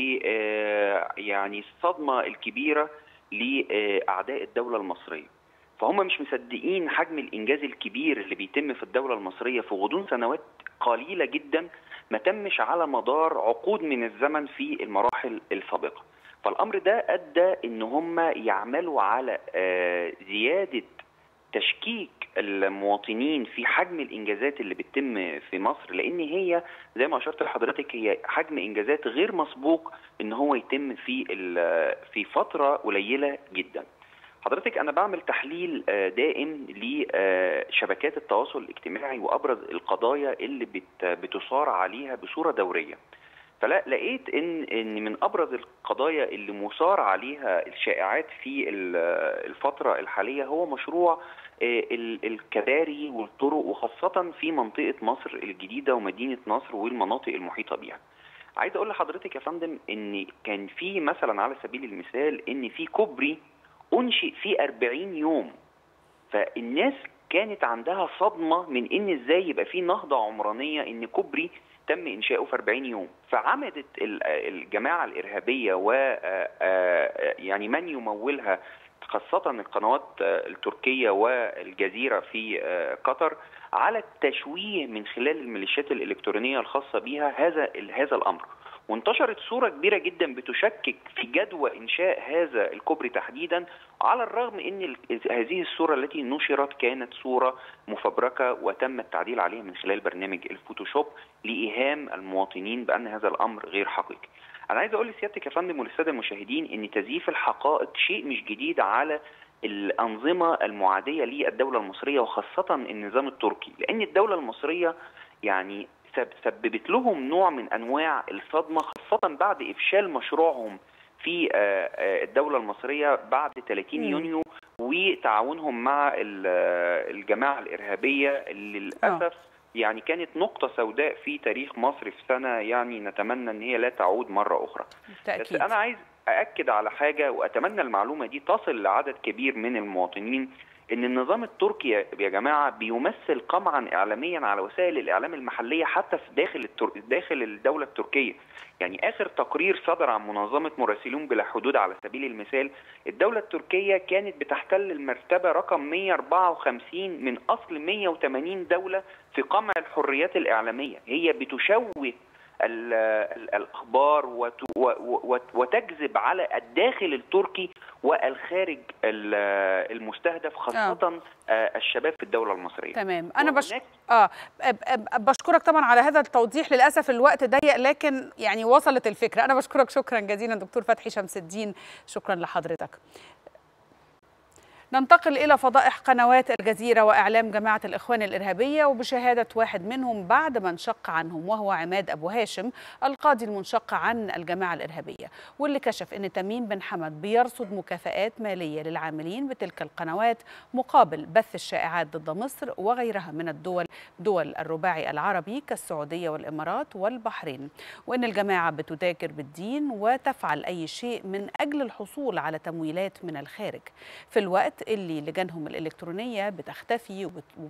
ويعني الصدمه الكبيره لاعداء الدوله المصريه. فهم مش مصدقين حجم الانجاز الكبير اللي بيتم في الدوله المصريه في غضون سنوات قليله جدا ما تمش على مدار عقود من الزمن في المراحل السابقه. فالامر ده ادى ان هم يعملوا على زياده تشكيك المواطنين في حجم الانجازات اللي بتتم في مصر لان هي زي ما اشرت لحضرتك هي حجم انجازات غير مسبوق ان هو يتم في في فتره قليله جدا. حضرتك انا بعمل تحليل دائم لشبكات التواصل الاجتماعي وابرز القضايا اللي بتصار عليها بصوره دوريه. فلا لقيت ان ان من ابرز القضايا اللي مثار عليها الشائعات في الفتره الحاليه هو مشروع الكباري والطرق وخاصه في منطقه مصر الجديده ومدينه نصر والمناطق المحيطه بيها. عايز اقول لحضرتك يا فندم ان كان في مثلا على سبيل المثال ان في كوبري انشئ في 40 يوم فالناس كانت عندها صدمه من ان ازاي يبقى في نهضه عمرانيه ان كوبري تم انشاؤه في 40 يوم فعمدت الجماعه الارهابيه و يعني من يمولها خاصة القنوات التركية والجزيرة في قطر على التشويه من خلال الميليشيات الإلكترونية الخاصة بها هذا هذا الأمر وانتشرت صورة كبيرة جدا بتشكك في جدوى إنشاء هذا الكوبري تحديدا على الرغم أن هذه الصورة التي نشرت كانت صورة مفبركة وتم التعديل عليها من خلال برنامج الفوتوشوب لإيهام المواطنين بأن هذا الأمر غير حقيقي أنا عايز أقول لسيادتك يا فندم وللسادة المشاهدين أن تزييف الحقائق شيء مش جديد على الأنظمة المعادية للدولة المصرية وخاصة النظام التركي لأن الدولة المصرية يعني سببت لهم نوع من انواع الصدمه خاصه بعد افشال مشروعهم في الدوله المصريه بعد 30 يونيو وتعاونهم مع الجماعه الارهابيه اللي للاسف يعني كانت نقطة سوداء في تاريخ مصر في سنة يعني نتمنى ان هي لا تعود مرة اخرى. تأكيد. بس انا عايز ااكد على حاجة واتمنى المعلومة دي تصل لعدد كبير من المواطنين ان النظام التركي يا جماعه بيمثل قمعا اعلاميا على وسائل الاعلام المحليه حتى في داخل التر... داخل الدوله التركيه يعني اخر تقرير صدر عن منظمه مراسلون بلا حدود على سبيل المثال الدوله التركيه كانت بتحتل المرتبه رقم 154 من اصل 180 دوله في قمع الحريات الاعلاميه هي بتشوه الاخبار وتجذب على الداخل التركي والخارج المستهدف خاصه الشباب في الدوله المصريه تمام انا بش... اه بشكرك طبعا على هذا التوضيح للاسف الوقت ضيق لكن يعني وصلت الفكره انا بشكرك شكرا جزيلا دكتور فتحي شمس الدين شكرا لحضرتك ننتقل إلى فضائح قنوات الجزيرة وإعلام جماعة الإخوان الإرهابية وبشهادة واحد منهم بعد ما انشق عنهم وهو عماد أبو هاشم القاضي المنشق عن الجماعة الإرهابية واللي كشف أن تميم بن حمد بيرصد مكافآت مالية للعاملين بتلك القنوات مقابل بث الشائعات ضد مصر وغيرها من الدول دول الرباعي العربي كالسعودية والإمارات والبحرين وأن الجماعة بتتاجر بالدين وتفعل أي شيء من أجل الحصول على تمويلات من الخارج في الوقت اللي لجانهم الإلكترونية بتختفي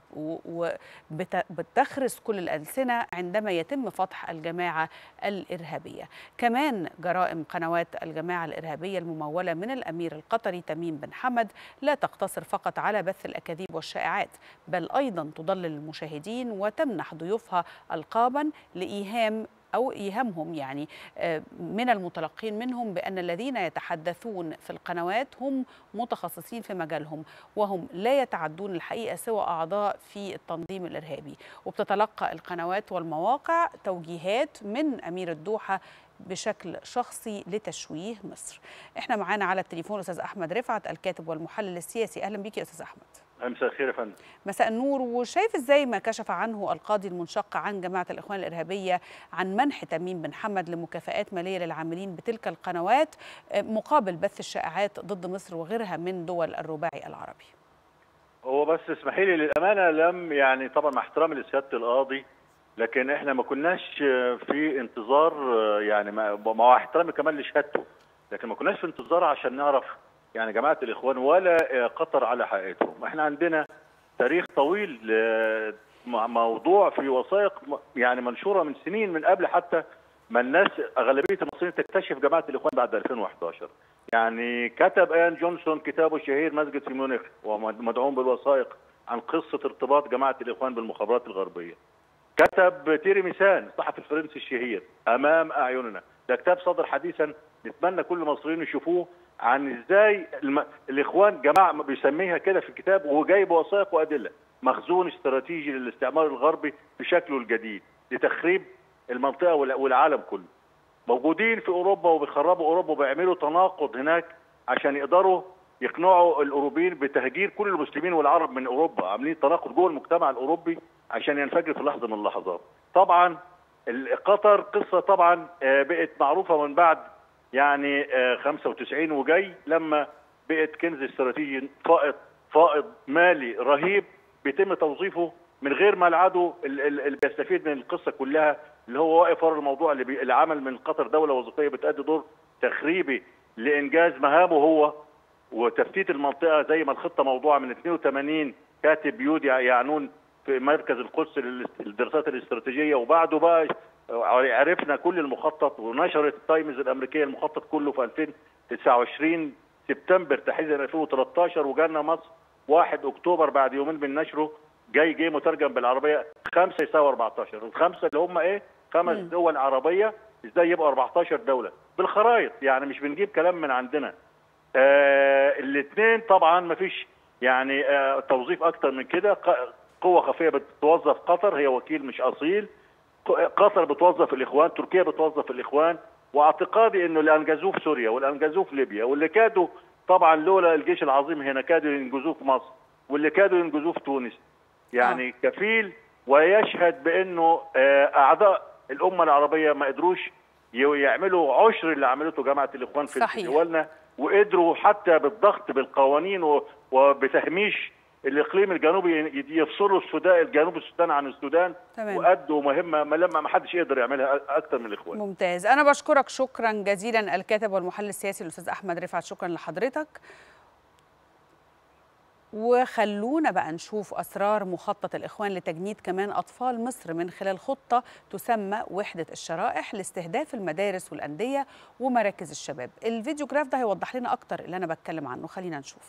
وبتخرس كل الألسنة عندما يتم فتح الجماعة الإرهابية كمان جرائم قنوات الجماعة الإرهابية الممولة من الأمير القطري تميم بن حمد لا تقتصر فقط على بث الأكاذيب والشائعات بل أيضا تضلل المشاهدين وتمنح ضيوفها ألقابا لإيهام أو إيهامهم يعني من المتلقين منهم بأن الذين يتحدثون في القنوات هم متخصصين في مجالهم وهم لا يتعدون الحقيقة سوى أعضاء في التنظيم الإرهابي وبتتلقى القنوات والمواقع توجيهات من أمير الدوحة بشكل شخصي لتشويه مصر احنا معانا على التليفون استاذ احمد رفعت الكاتب والمحلل السياسي اهلا بيك يا استاذ احمد مساء الخير يا فندم مساء النور وشايف ازاي ما كشف عنه القاضي المنشق عن جماعه الاخوان الارهابيه عن منح تميم بن حمد لمكافآت ماليه للعاملين بتلك القنوات مقابل بث الشائعات ضد مصر وغيرها من دول الرباعي العربي هو بس اسمحي لي للامانه لم يعني طبعا مع احترامي لسياده القاضي لكن احنا ما كناش في انتظار يعني مع احترامي كمان لشهادته لكن ما كناش في انتظار عشان نعرف يعني جماعه الاخوان ولا قطر على حقيقتهم احنا عندنا تاريخ طويل موضوع في وثائق يعني منشوره من سنين من قبل حتى ما الناس اغلبيه المصريين تكتشف جماعه الاخوان بعد 2011 يعني كتب ايان جونسون كتابه الشهير مسجد في ميونخ ومدعوم بالوثائق عن قصه ارتباط جماعه الاخوان بالمخابرات الغربيه كتب تيري ميسان الصحفي الفرنسي الشهير امام اعيننا ده كتاب صدر حديثا نتمنى كل المصريين يشوفوه عن ازاي الم... الاخوان جماعه بيسميها كده في الكتاب وجايب وثائق وادله مخزون استراتيجي للاستعمار الغربي بشكله الجديد لتخريب المنطقه وال- والعالم كله موجودين في اوروبا وبيخربوا اوروبا وبيعملوا تناقض هناك عشان يقدروا يقنعوا الاوروبيين بتهجير كل المسلمين والعرب من اوروبا عاملين تناقض جوه المجتمع الاوروبي عشان ينفجر في لحظه من اللحظات طبعا ال- قطر قصه طبعا آه، بقت معروفه من بعد يعني آه، 95 وجاي لما بقت كنز استراتيجي فائض فائض مالي رهيب بيتم توظيفه من غير ما العدو ال- ال- اللي بيستفيد من القصه كلها اللي هو واقف ورا الموضوع اللي, بي... اللي عمل من قطر دوله وظيفيه بتأدي دور تخريبي لانجاز مهامه هو وتفتيت المنطقه زي ما الخطه موضوعه من 82 كاتب يودي يعنون في مركز القدس للدراسات الاستراتيجيه وبعده بقى عرفنا كل المخطط ونشرت التايمز الامريكيه المخطط كله في 2029 سبتمبر تحديدا 2013 وجانا مصر 1 اكتوبر بعد يومين من نشره جاي جاي مترجم بالعربيه 5 يساوي 14 الخمسه اللي هم ايه؟ خمس مم. دول عربيه ازاي يبقوا 14 دوله بالخرايط يعني مش بنجيب كلام من عندنا آه الاثنين طبعا ما فيش يعني آه توظيف اكتر من كده ق- قوه خفيه بتوظف قطر هي وكيل مش اصيل ق- قطر بتوظف الاخوان تركيا بتوظف الاخوان واعتقادي انه اللي انجزوه في سوريا واللي انجزوه في ليبيا واللي كادوا طبعا لولا الجيش العظيم هنا كادوا ينجزوه في مصر واللي كادوا ينجزوه في تونس يعني كفيل ويشهد بانه آه، اعضاء الامه العربيه ما قدروش ي- يعملوا عشر اللي عملته جماعه الاخوان في صحيح. دولنا وقدروا حتى بالضغط بالقوانين و- وبتهميش الاقليم الجنوبي ي- يفصلوا السودان جنوب السودان عن السودان تمام. وادوا مهمه ما لما ما حدش يقدر يعملها اكتر من الاخوان ممتاز أنا بشكرك شكرا جزيلا الكاتب والمحلل السياسي الأستاذ أحمد رفعت شكرا لحضرتك وخلونا بقى نشوف أسرار مخطط الإخوان لتجنيد كمان أطفال مصر من خلال خطة تسمى وحدة الشرائح لاستهداف المدارس والأندية ومراكز الشباب الفيديو جراف ده هيوضح لنا أكتر اللي أنا بتكلم عنه خلينا نشوف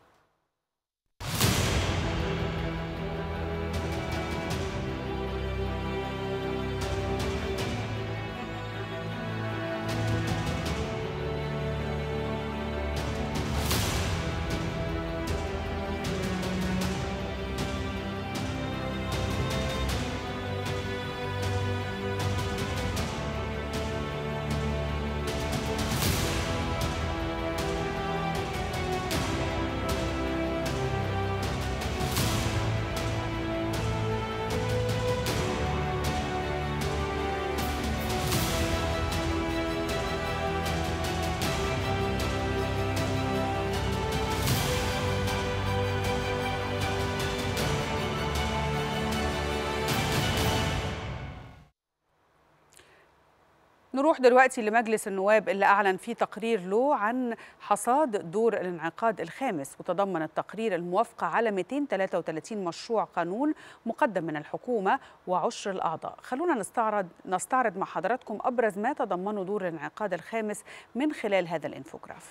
نروح دلوقتي لمجلس النواب اللي أعلن فيه تقرير له عن حصاد دور الانعقاد الخامس وتضمن التقرير الموافقة على 233 مشروع قانون مقدم من الحكومة وعشر الأعضاء خلونا نستعرض, نستعرض مع حضراتكم أبرز ما تضمنه دور الانعقاد الخامس من خلال هذا الانفوجراف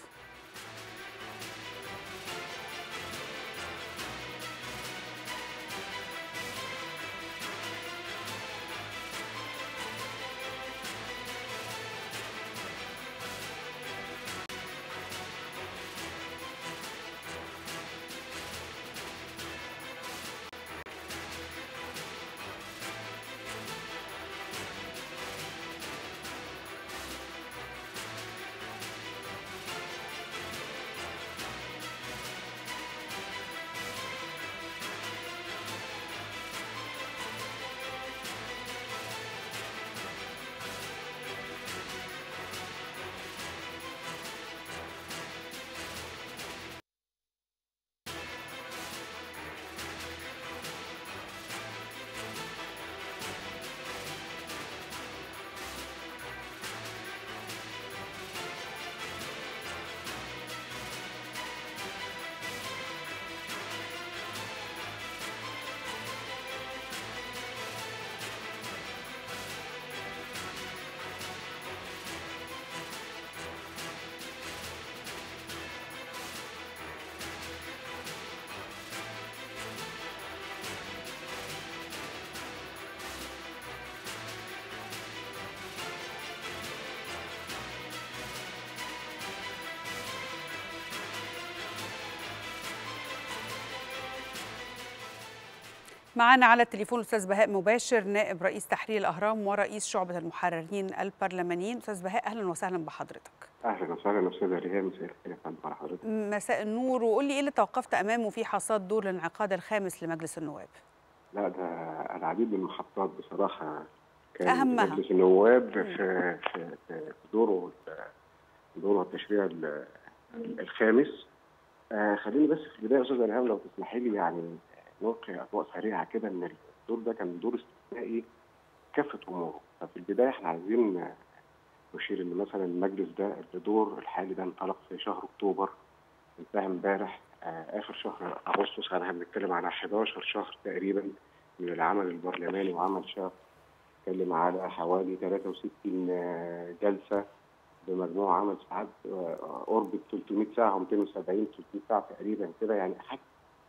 معنا على التليفون الاستاذ بهاء مباشر نائب رئيس تحرير الاهرام ورئيس شعبه المحررين البرلمانيين استاذ بهاء اهلا وسهلا بحضرتك اهلا وسهلا استاذه ريهام مساء الخير يا فندم على حضرتك مساء النور وقول لي ايه اللي توقفت امامه في حصاد دور الانعقاد الخامس لمجلس النواب لا ده العديد من المحطات بصراحه كان أهمها. مجلس النواب في في في دوره دوره التشريع ال- الخامس آه خليني بس في البدايه يا استاذ الهام لو تسمحي لي يعني نلقي اضواء سريعه كده ان الدور ده كان دور استثنائي كافه اموره ففي البدايه احنا عايزين آه، نشير ان مثلا المجلس ده الدور الحالي ده انطلق في شهر اكتوبر انتهى امبارح آه، اخر شهر اغسطس احنا بنتكلم على 11 شهر تقريبا من العمل البرلماني وعمل شهر بنتكلم على حوالي 63 آه، جلسه بمجموع عمل ساعات آه، قرب 300 ساعه و270 300 ساعه تقريبا كده يعني حجم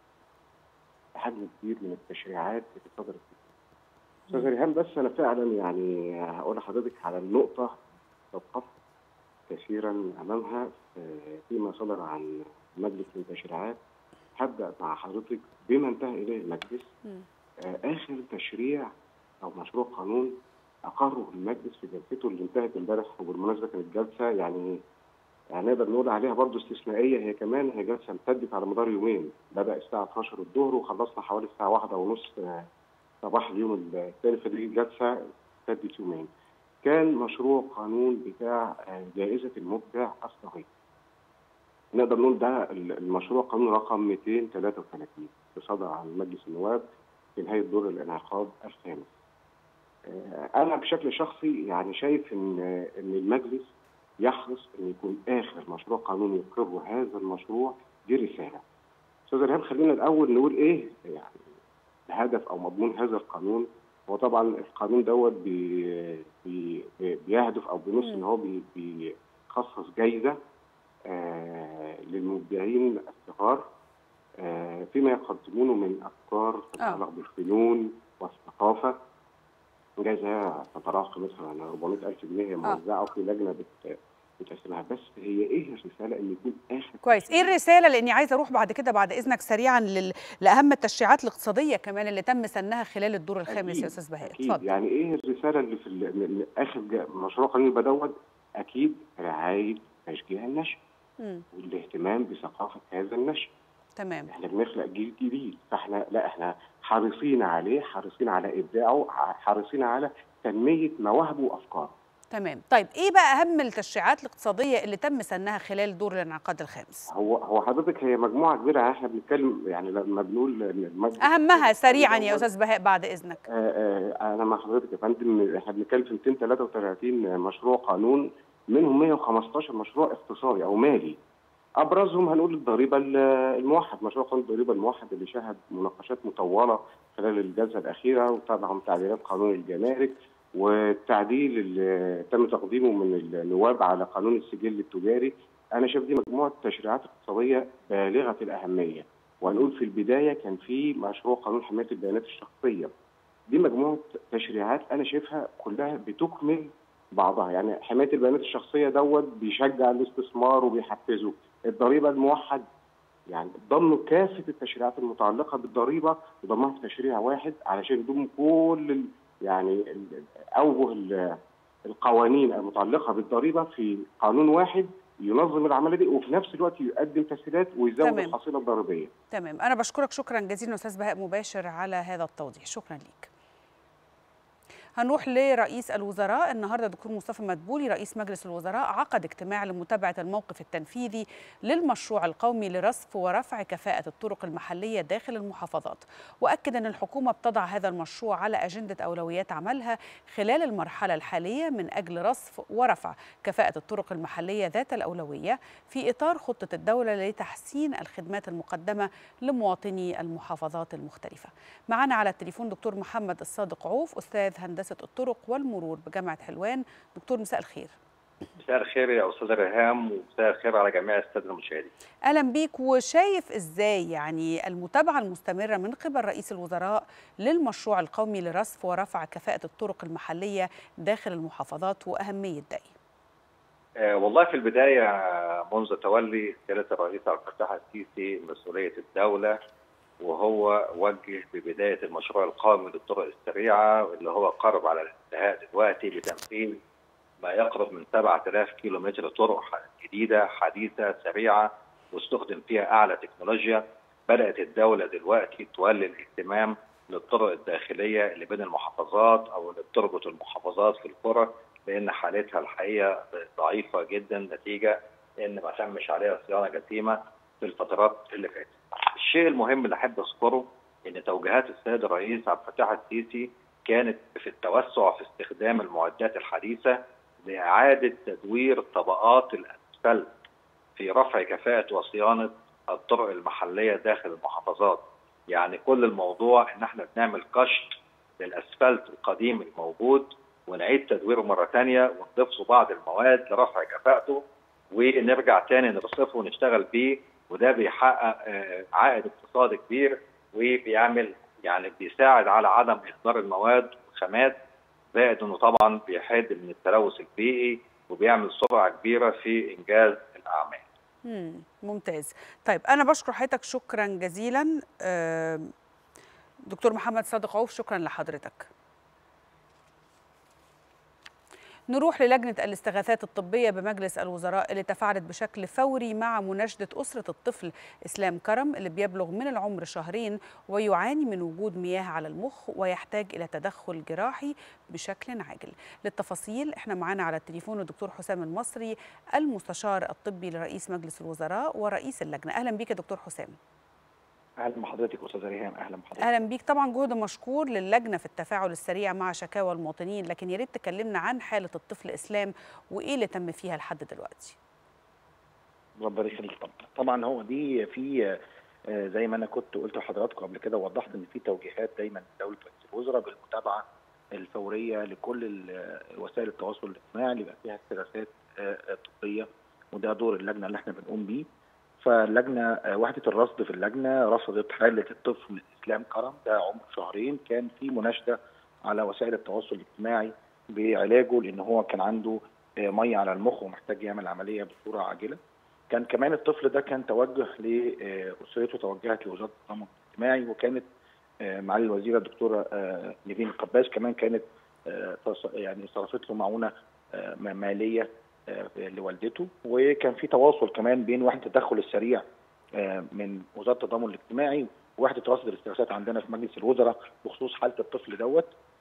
حجم كبير من التشريعات اللي صدرت استاذ ريهام بس انا فعلا يعني هقول لحضرتك على النقطه توقفت كثيرا امامها آه، فيما صدر عن مجلس التشريعات هبدا مع حضرتك بما انتهى اليه المجلس آه، اخر تشريع او مشروع قانون اقره المجلس في جلسته اللي انتهت امبارح وبالمناسبه كانت جلسه يعني يعني نقدر نقول عليها برضو استثنائيه هي كمان هي جلسه امتدت على مدار يومين بدا الساعه 12 الظهر وخلصنا حوالي الساعه واحدة ونص آه، صباح اليوم الثاني فدي جلسه امتدت يومين كان مشروع قانون بتاع آه، جائزه المبدع الصغير نقدر نقول ده المشروع قانون رقم 233 اللي صدر عن مجلس النواب في نهايه دور الانعقاد الخامس. آه، انا بشكل شخصي يعني شايف ان ان المجلس يحرص ان يكون اخر مشروع قانون يقره هذا المشروع دي رساله. استاذ الهام خلينا الاول نقول ايه يعني الهدف او مضمون هذا القانون هو طبعا القانون دوت بي بي بي- بيهدف او بينص ان هو بي- بيخصص جايزه آه للمبدعين الصغار آه فيما يقدمونه من افكار تتعلق بالفنون والثقافه جايزه تتراوح مثلا عن 400 الف جنيه هي موزعه وفي لجنه بت بتقسمها بس هي ايه الرساله ان يكون اخر كويس ايه الرساله لاني عايزه اروح بعد كده بعد اذنك سريعا لل... لاهم التشريعات الاقتصاديه كمان اللي تم سنها خلال الدور الخامس أكيد، يا استاذ بهاء اكيد اتفضل يعني ايه الرساله اللي في ال- ال- اخر جا- مشروع قانون يبقى دوت اكيد رعايه تشجيع النشء مم. والاهتمام بثقافه هذا النشء تمام احنا بنخلق جيل جديد فاحنا لا احنا حريصين عليه حريصين على ابداعه ح- حريصين على تنميه مواهبه وافكاره تمام طيب ايه بقى اهم التشريعات الاقتصاديه اللي تم سنها خلال دور الانعقاد الخامس هو هو حضرتك هي مجموعه كبيره يعني احنا بنتكلم يعني لما بنقول ان المجلس اهمها سريعا يا استاذ بهاء بعد اذنك آه، آه، انا مع حضرتك يا فندم احنا بنتكلم في 233 مشروع قانون منهم 115 مشروع اقتصادي او مالي ابرزهم هنقول الضريبه ال- الموحد مشروع قانون الضريبه الموحد اللي شهد مناقشات مطوله خلال الجلسه الاخيره وطبعا تعديلات قانون الجمارك والتعديل اللي تم تقديمه من النواب على قانون السجل التجاري انا شايف دي مجموعه تشريعات اقتصاديه بالغه الاهميه وهنقول في البدايه كان في مشروع قانون حمايه البيانات الشخصيه دي مجموعه تشريعات انا شايفها كلها بتكمل بعضها يعني حمايه البيانات الشخصيه دوت بيشجع الاستثمار وبيحفزه الضريبه الموحد يعني ضموا كافه التشريعات المتعلقه بالضريبه وضمها في تشريع واحد علشان يضم كل ال- يعني ال- اوجه ال- القوانين المتعلقه بالضريبه في قانون واحد ينظم العمليه دي وفي نفس الوقت يقدم تسهيلات ويزود تمام. الحصيله الضريبيه تمام انا بشكرك شكرا جزيلا استاذ بهاء مباشر على هذا التوضيح شكرا ليك هنروح لرئيس الوزراء النهارده دكتور مصطفى مدبولي رئيس مجلس الوزراء عقد اجتماع لمتابعه الموقف التنفيذي للمشروع القومي لرصف ورفع كفاءه الطرق المحليه داخل المحافظات واكد ان الحكومه بتضع هذا المشروع على اجنده اولويات عملها خلال المرحله الحاليه من اجل رصف ورفع كفاءه الطرق المحليه ذات الاولويه في اطار خطه الدوله لتحسين الخدمات المقدمه لمواطني المحافظات المختلفه معنا على التليفون دكتور محمد الصادق عوف استاذ هندسه الطرق والمرور بجامعه حلوان دكتور مساء الخير مساء الخير يا استاذ ريهام ومساء الخير على جميع الساده المشاهدين. اهلا بيك وشايف ازاي يعني المتابعه المستمره من قبل رئيس الوزراء للمشروع القومي لرصف ورفع كفاءه الطرق المحليه داخل المحافظات واهميه ده إيه؟ آه والله في البدايه منذ تولي سياده الرئيس عبد الفتاح السيسي مسؤوليه الدوله وهو وجه ببدايه المشروع القومي للطرق السريعه اللي هو قرب على الانتهاء دلوقتي بتنفيذ ما يقرب من 7000 كيلو متر طرق جديده حديثه سريعه واستخدم فيها اعلى تكنولوجيا بدات الدوله دلوقتي تولي الاهتمام للطرق الداخليه اللي بين المحافظات او اللي بتربط المحافظات في القرى لان حالتها الحقيقه ضعيفه جدا نتيجه ان ما تمش عليها صيانه جسيمه في الفترات اللي فاتت. الشيء المهم اللي احب اذكره ان توجيهات السيد الرئيس عبد الفتاح السيسي كانت في التوسع في استخدام المعدات الحديثه لاعاده تدوير طبقات الاسفلت في رفع كفاءه وصيانه الطرق المحليه داخل المحافظات. يعني كل الموضوع ان احنا بنعمل قشط للاسفلت القديم الموجود ونعيد تدويره مره ثانيه ونضيف له بعض المواد لرفع كفاءته ونرجع تاني نرصفه ونشتغل بيه وده بيحقق عائد اقتصادي كبير وبيعمل يعني بيساعد على عدم اهدار المواد والخامات زائد انه طبعا بيحد من التلوث البيئي وبيعمل سرعه كبيره في انجاز الاعمال. مم. ممتاز طيب انا بشكر حضرتك شكرا جزيلا دكتور محمد صادق عوف شكرا لحضرتك نروح للجنة الاستغاثات الطبية بمجلس الوزراء اللي تفاعلت بشكل فوري مع مناشدة أسرة الطفل إسلام كرم اللي بيبلغ من العمر شهرين ويعاني من وجود مياه على المخ ويحتاج إلى تدخل جراحي بشكل عاجل للتفاصيل احنا معانا على التليفون الدكتور حسام المصري المستشار الطبي لرئيس مجلس الوزراء ورئيس اللجنة أهلا بك دكتور حسام اهلا بحضرتك استاذ ريهام اهلا بحضرتك اهلا بيك طبعا جهد مشكور للجنه في التفاعل السريع مع شكاوى المواطنين لكن يا ريت تكلمنا عن حاله الطفل اسلام وايه اللي تم فيها لحد دلوقتي ربنا يخليك طبعا طبعا هو دي في زي ما انا كنت قلت لحضراتكم قبل كده ووضحت ان في توجيهات دايما لدوله رئيس الوزراء بالمتابعه الفوريه لكل وسائل التواصل الاجتماعي اللي بقى فيها استغاثات طبيه وده دور اللجنه اللي احنا بنقوم بيه فاللجنه وحده الرصد في اللجنه رصدت حاله الطفل اسلام كرم ده عمره شهرين كان في مناشده على وسائل التواصل الاجتماعي بعلاجه لان هو كان عنده ميه على المخ ومحتاج يعمل عمليه بصوره عاجله. كان كمان الطفل ده كان توجه لاسرته توجهت لوزاره التضامن الاجتماعي وكانت معالي الوزيره الدكتوره نيفين قباس كمان كانت يعني صرفت له معونه ماليه لوالدته وكان في تواصل كمان بين وحده التدخل السريع من وزاره التضامن الاجتماعي ووحده رصد الاستغاثات عندنا في مجلس الوزراء بخصوص حاله الطفل دوت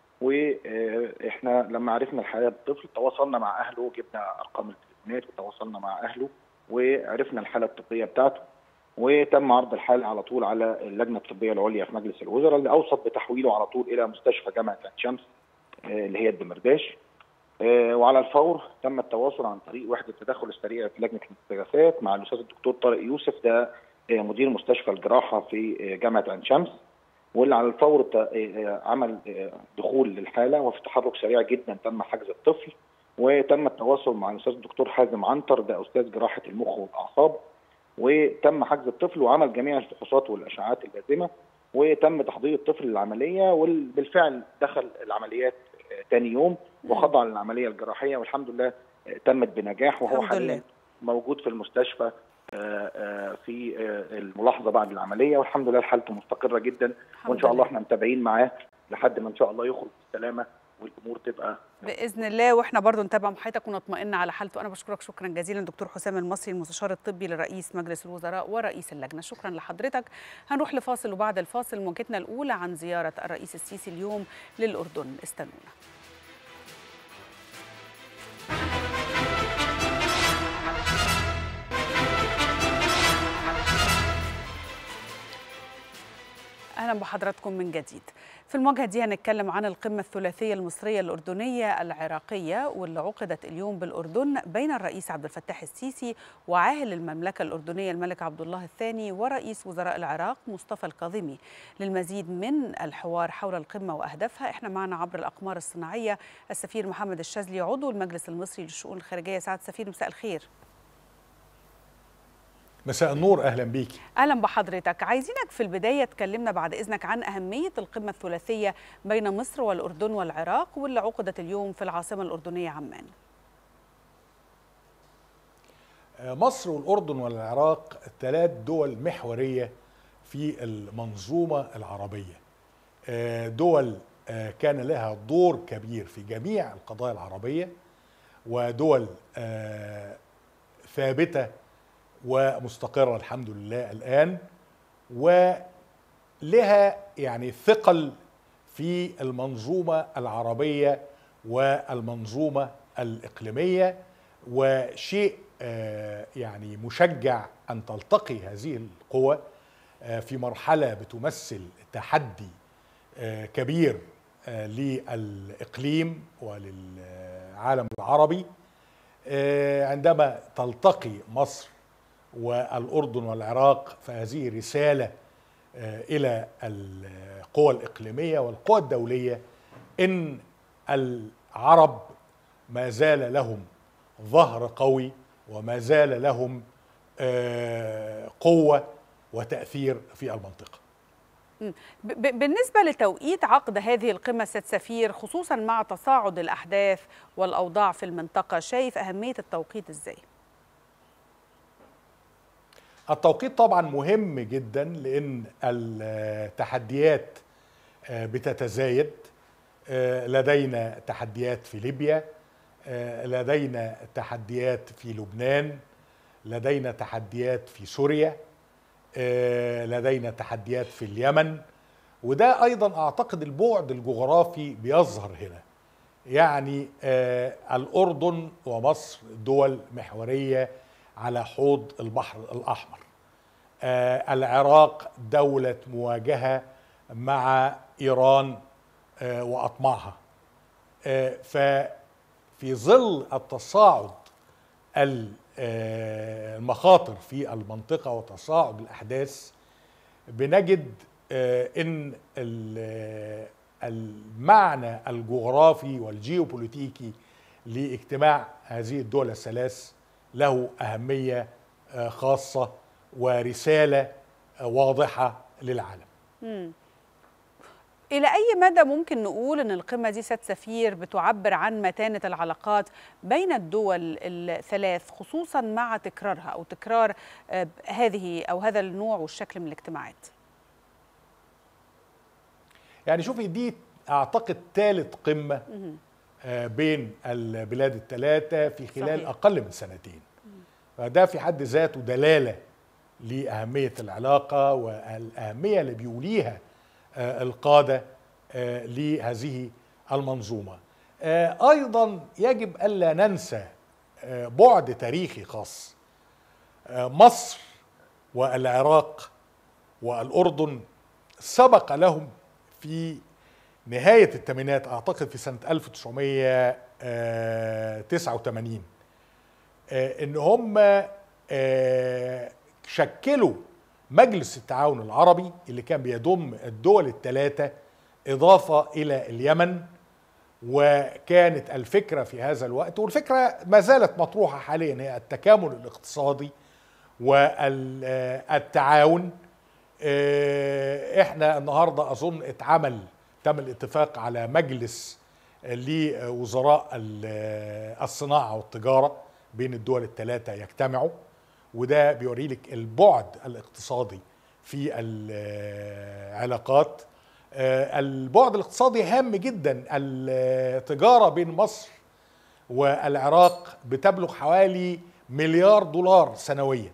واحنا لما عرفنا الحاله بالطفل تواصلنا مع اهله جبنا ارقام التليفونات وتواصلنا مع اهله وعرفنا الحاله الطبيه بتاعته وتم عرض الحاله على طول على اللجنه الطبيه العليا في مجلس الوزراء اللي اوصت بتحويله على طول الى مستشفى جامعه عين شمس اللي هي الدمرداش وعلى الفور تم التواصل عن طريق وحده التدخل السريع في لجنه الاستغاثات مع الاستاذ الدكتور طارق يوسف ده مدير مستشفى الجراحه في جامعه عين شمس واللي على الفور عمل دخول للحاله وفي تحرك سريع جدا تم حجز الطفل وتم التواصل مع الاستاذ الدكتور حازم عنتر ده استاذ جراحه المخ والاعصاب وتم حجز الطفل وعمل جميع الفحوصات والاشعاعات اللازمه وتم تحضير الطفل للعمليه وبالفعل دخل العمليات ثاني يوم وخضع للعمليه الجراحيه والحمد لله تمت بنجاح وهو حاليا موجود في المستشفى في الملاحظه بعد العمليه والحمد لله حالته مستقره جدا وان شاء الله احنا متابعين معاه لحد ما ان شاء الله يخرج بالسلامه والامور تبقى باذن الله واحنا برضو نتابع محيطك ونطمئن على حالته انا بشكرك شكرا جزيلا دكتور حسام المصري المستشار الطبي لرئيس مجلس الوزراء ورئيس اللجنه شكرا لحضرتك هنروح لفاصل وبعد الفاصل مواجهتنا الاولى عن زياره الرئيس السيسي اليوم للاردن استنونا اهلا بحضراتكم من جديد في المواجهه دي هنتكلم عن القمه الثلاثيه المصريه الاردنيه العراقيه واللي عقدت اليوم بالاردن بين الرئيس عبد الفتاح السيسي وعاهل المملكه الاردنيه الملك عبد الله الثاني ورئيس وزراء العراق مصطفى الكاظمي للمزيد من الحوار حول القمه واهدافها احنا معنا عبر الاقمار الصناعيه السفير محمد الشاذلي عضو المجلس المصري للشؤون الخارجيه سعاده السفير مساء الخير مساء النور اهلا بيكي اهلا بحضرتك عايزينك في البدايه تكلمنا بعد اذنك عن اهميه القمه الثلاثيه بين مصر والاردن والعراق واللي عقدت اليوم في العاصمه الاردنيه عمان مصر والاردن والعراق ثلاث دول محوريه في المنظومه العربيه آه، دول آه، كان لها دور كبير في جميع القضايا العربيه ودول آه، ثابته ومستقره الحمد لله الان ولها يعني ثقل في المنظومه العربيه والمنظومه الاقليميه وشيء آه، يعني مشجع ان تلتقي هذه القوى آه، في مرحله بتمثل تحدي آه، كبير آه، للاقليم وللعالم العربي آه، عندما تلتقي مصر والاردن والعراق فهذه رساله آه، الى القوى الاقليميه والقوى الدوليه ان العرب ما زال لهم ظهر قوي وما زال لهم آه، قوه وتاثير في المنطقه مم. ب- ب- بالنسبة لتوقيت عقد هذه القمة سيد سفير خصوصا مع تصاعد الأحداث والأوضاع في المنطقة شايف أهمية التوقيت إزاي؟ التوقيت طبعا مهم جدا لان التحديات آه، بتتزايد آه، لدينا تحديات في ليبيا آه، لدينا تحديات في لبنان لدينا تحديات في سوريا آه، لدينا تحديات في اليمن وده ايضا اعتقد البعد الجغرافي بيظهر هنا يعني آه، الاردن ومصر دول محوريه على حوض البحر الاحمر آه، العراق دوله مواجهه مع ايران آه، واطماعها آه، ففي ظل التصاعد ال- آه، المخاطر في المنطقه وتصاعد الاحداث بنجد آه، ان ال- المعنى الجغرافي والجيوبوليتيكي لاجتماع هذه الدول الثلاث له اهميه آه، خاصه ورساله آه، واضحه للعالم مم. إلى أي مدى ممكن نقول أن القمة دي سيد سفير بتعبر عن متانة العلاقات بين الدول الثلاث خصوصا مع تكرارها أو تكرار آه، هذه أو هذا النوع والشكل من الاجتماعات؟ يعني شوفي دي اعتقد ثالث قمه مهم. آه، بين البلاد الثلاثه في خلال صحيح. اقل من سنتين فده في حد ذاته دلاله لاهميه العلاقه والاهميه اللي بيوليها آه، القاده آه، لهذه المنظومه آه، ايضا يجب الا ننسى آه، بعد تاريخي خاص آه، مصر والعراق والاردن سبق لهم في نهايه الثمانينات اعتقد في سنه 1989 آه، ان هم آه، شكلوا مجلس التعاون العربي اللي كان بيضم الدول الثلاثه اضافه الى اليمن وكانت الفكره في هذا الوقت والفكره ما زالت مطروحه حاليا هي التكامل الاقتصادي والتعاون آه، احنا النهارده اظن اتعمل تم الاتفاق على مجلس لوزراء ال- الصناعه والتجاره بين الدول الثلاثه يجتمعوا وده بيوري لك البعد الاقتصادي في العلاقات آه، البعد الاقتصادي هام جدا التجاره بين مصر والعراق بتبلغ حوالي مليار دولار سنويا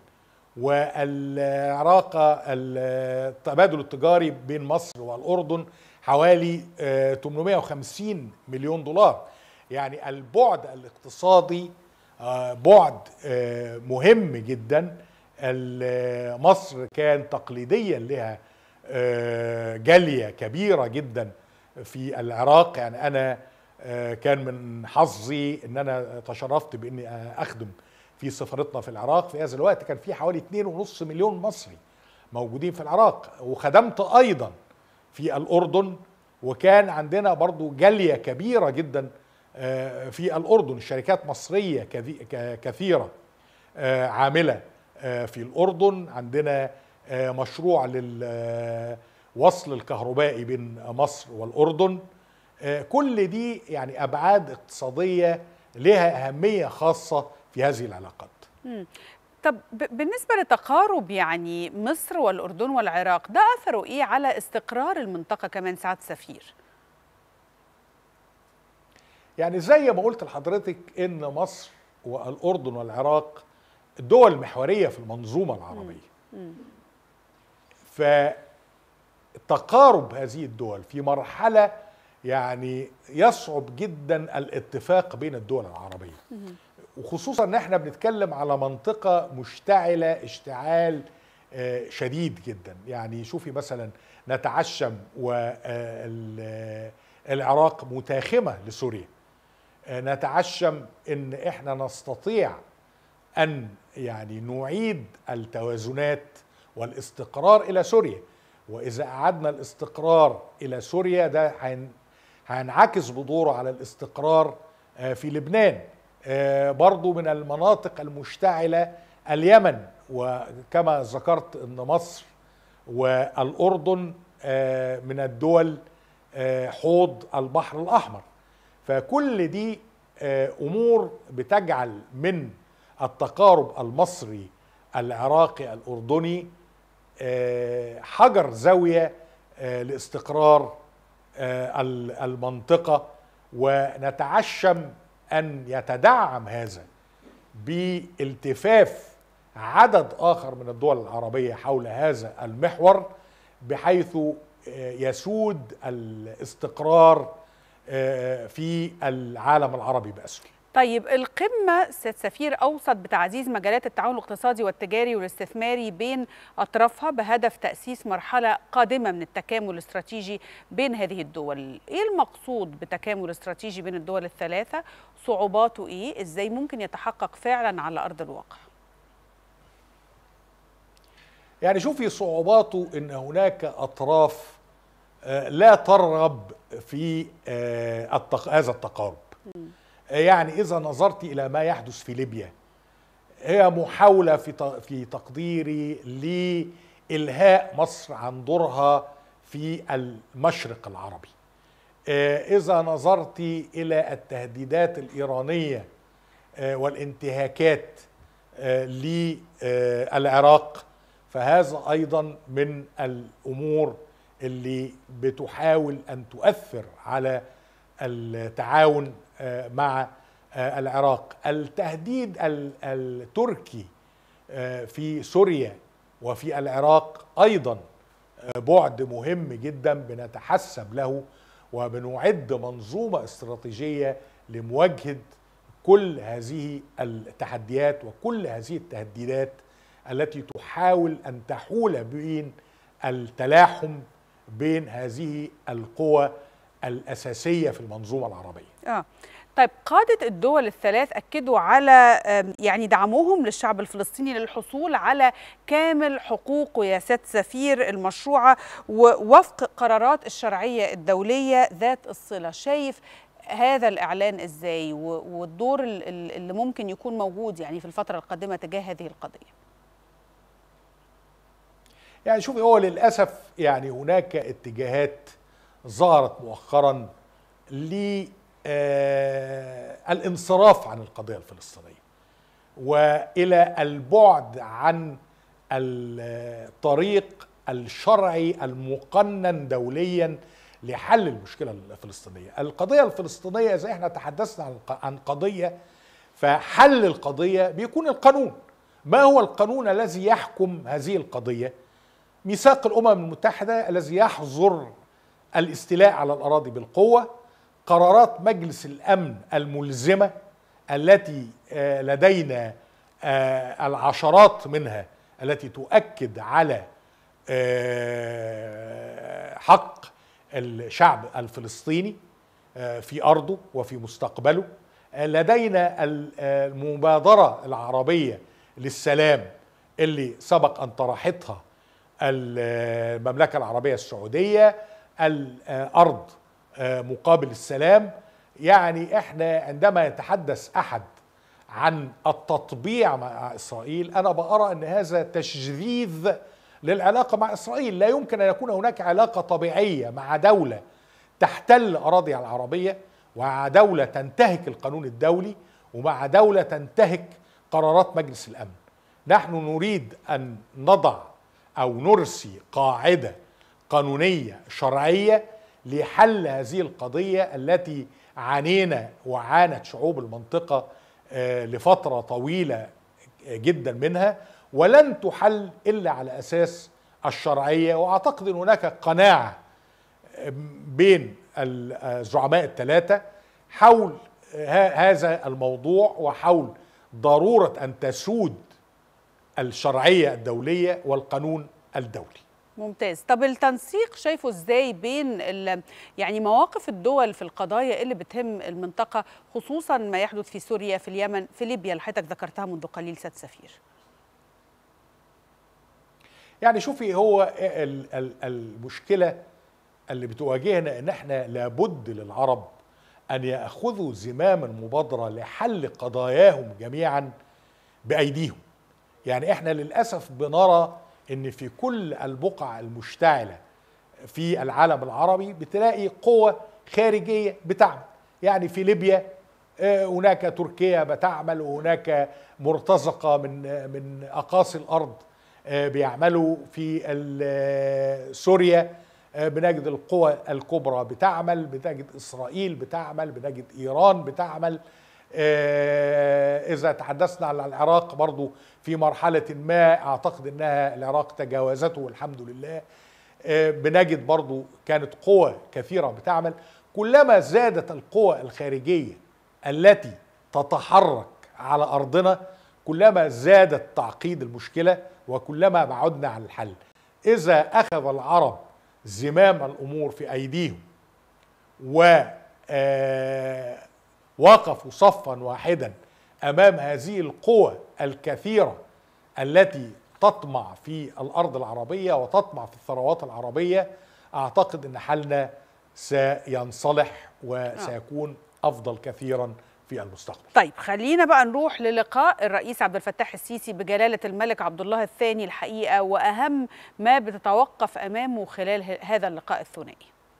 والعلاقه التبادل التجاري بين مصر والاردن حوالي آه، 850 مليون دولار يعني البعد الاقتصادي آه، بعد آه، مهم جدا ال- مصر كان تقليديا لها آه، جاليه كبيره جدا في العراق يعني انا آه، كان من حظي ان انا تشرفت باني اخدم في سفارتنا في العراق في هذا الوقت كان في حوالي 2.5 مليون مصري موجودين في العراق وخدمت ايضا في الاردن وكان عندنا برضو جاليه كبيره جدا آه، في الاردن شركات مصريه كذي- ك- كثيره آه، عامله آه، في الاردن عندنا آه، مشروع للوصل الكهربائي بين مصر والاردن آه، كل دي يعني ابعاد اقتصاديه لها اهميه خاصه في هذه العلاقات مم. طب ب- بالنسبة لتقارب يعني مصر والأردن والعراق ده أثره إيه على استقرار المنطقة كمان سعادة السفير؟ يعني زي ما قلت لحضرتك ان مصر والاردن والعراق دول محوريه في المنظومه العربيه فتقارب هذه الدول في مرحله يعني يصعب جدا الاتفاق بين الدول العربيه وخصوصا ان احنا بنتكلم على منطقه مشتعله اشتعال آه، شديد جدا يعني شوفي مثلا نتعشم والعراق متاخمه لسوريا آه، نتعشم ان احنا نستطيع ان يعني نعيد التوازنات والاستقرار الى سوريا واذا اعدنا الاستقرار الى سوريا ده هين- هينعكس بدوره على الاستقرار آه، في لبنان آه، برضو من المناطق المشتعله اليمن وكما ذكرت ان مصر والاردن آه، من الدول آه، حوض البحر الاحمر فكل دي آه، امور بتجعل من التقارب المصري العراقي الاردني آه، حجر زاويه آه، لاستقرار آه، ال- المنطقه ونتعشم ان يتدعم هذا بالتفاف عدد اخر من الدول العربيه حول هذا المحور بحيث آه، يسود الاستقرار آه، في العالم العربي باسره طيب القمة سيد سفير أوصت بتعزيز مجالات التعاون الاقتصادي والتجاري والاستثماري بين أطرافها بهدف تأسيس مرحلة قادمة من التكامل الاستراتيجي بين هذه الدول إيه المقصود بتكامل استراتيجي بين الدول الثلاثة صعوباته إيه إزاي ممكن يتحقق فعلا على أرض الواقع يعني شوفي صعوباته ان هناك اطراف آه، لا ترغب في آه، التق... هذا التقارب آه، يعني اذا نظرت الى ما يحدث في ليبيا هي محاوله في ت- في تقديري لالهاء مصر عن دورها في المشرق العربي آه، اذا نظرت الى التهديدات الايرانيه آه، والانتهاكات آه، للعراق فهذا ايضا من الامور اللي بتحاول ان تؤثر على التعاون آه، مع آه، العراق التهديد ال- التركي آه، في سوريا وفي العراق ايضا آه، بعد مهم جدا بنتحسب له وبنعد منظومه استراتيجيه لمواجهه كل هذه التحديات وكل هذه التهديدات التي تحاول ان تحول بين التلاحم بين هذه القوى الاساسيه في المنظومه العربيه. آه. طيب قادة الدول الثلاث أكدوا على آم، يعني دعمهم للشعب الفلسطيني للحصول على كامل حقوقه يا سيادة سفير المشروعة ووفق قرارات الشرعية الدولية ذات الصلة شايف هذا الإعلان إزاي و- والدور ال- ال- اللي ممكن يكون موجود يعني في الفترة القادمة تجاه هذه القضية يعني شوفي هو للاسف يعني هناك اتجاهات ظهرت مؤخرا للانصراف عن القضيه الفلسطينيه والى البعد عن الطريق الشرعي المقنن دوليا لحل المشكله الفلسطينيه القضيه الفلسطينيه زي احنا تحدثنا عن عن قضيه فحل القضيه بيكون القانون ما هو القانون الذي يحكم هذه القضيه ميثاق الامم المتحده الذي يحظر الاستيلاء على الاراضي بالقوه قرارات مجلس الامن الملزمه التي آه، لدينا آه، العشرات منها التي تؤكد على آه، حق الشعب الفلسطيني آه، في ارضه وفي مستقبله آه، لدينا ال- آه، المبادره العربيه للسلام اللي سبق ان طرحتها المملكه العربيه السعوديه الارض آه، مقابل السلام يعني احنا عندما يتحدث احد عن التطبيع مع اسرائيل انا بارى ان هذا تشذيذ للعلاقه مع اسرائيل لا يمكن ان يكون هناك علاقه طبيعيه مع دوله تحتل اراضيها العربيه ومع دوله تنتهك القانون الدولي ومع دوله تنتهك قرارات مجلس الامن نحن نريد ان نضع او نرسي قاعده قانونيه شرعيه لحل هذه القضيه التي عانينا وعانت شعوب المنطقه آه، لفتره طويله جدا منها ولن تحل الا على اساس الشرعيه واعتقد ان هناك قناعه بين الزعماء الثلاثه حول ه- هذا الموضوع وحول ضروره ان تسود الشرعيه الدوليه والقانون الدولي ممتاز طب التنسيق شايفه ازاي بين ال- يعني مواقف الدول في القضايا اللي بتهم المنطقه خصوصا ما يحدث في سوريا في اليمن في ليبيا اللي حضرتك ذكرتها منذ قليل سيد سفير يعني شوفي هو ال- ال- المشكله اللي بتواجهنا ان احنا لابد للعرب ان ياخذوا زمام المبادره لحل قضاياهم جميعا بايديهم يعني احنا للاسف بنرى ان في كل البقع المشتعله في العالم العربي بتلاقي قوة خارجية بتعمل يعني في ليبيا آه، هناك تركيا بتعمل وهناك مرتزقة من آه، من أقاصي الأرض آه، بيعملوا في ال- سوريا آه، بنجد القوى الكبرى بتعمل بنجد إسرائيل بتعمل بنجد إيران بتعمل آه، إذا تحدثنا عن العراق برضو في مرحلة ما أعتقد أنها العراق تجاوزته والحمد لله آه، بنجد برضو كانت قوى كثيرة بتعمل كلما زادت القوى الخارجية التي تتحرك على أرضنا كلما زادت تعقيد المشكلة وكلما بعدنا عن الحل إذا أخذ العرب زمام الأمور في أيديهم و آه، وقفوا صفا واحدا امام هذه القوى الكثيره التي تطمع في الارض العربيه وتطمع في الثروات العربيه اعتقد ان حلنا سينصلح وسيكون افضل كثيرا في المستقبل طيب خلينا بقى نروح للقاء الرئيس عبد الفتاح السيسي بجلالة الملك عبد الله الثاني الحقيقة وأهم ما بتتوقف أمامه خلال ه- هذا اللقاء الثنائي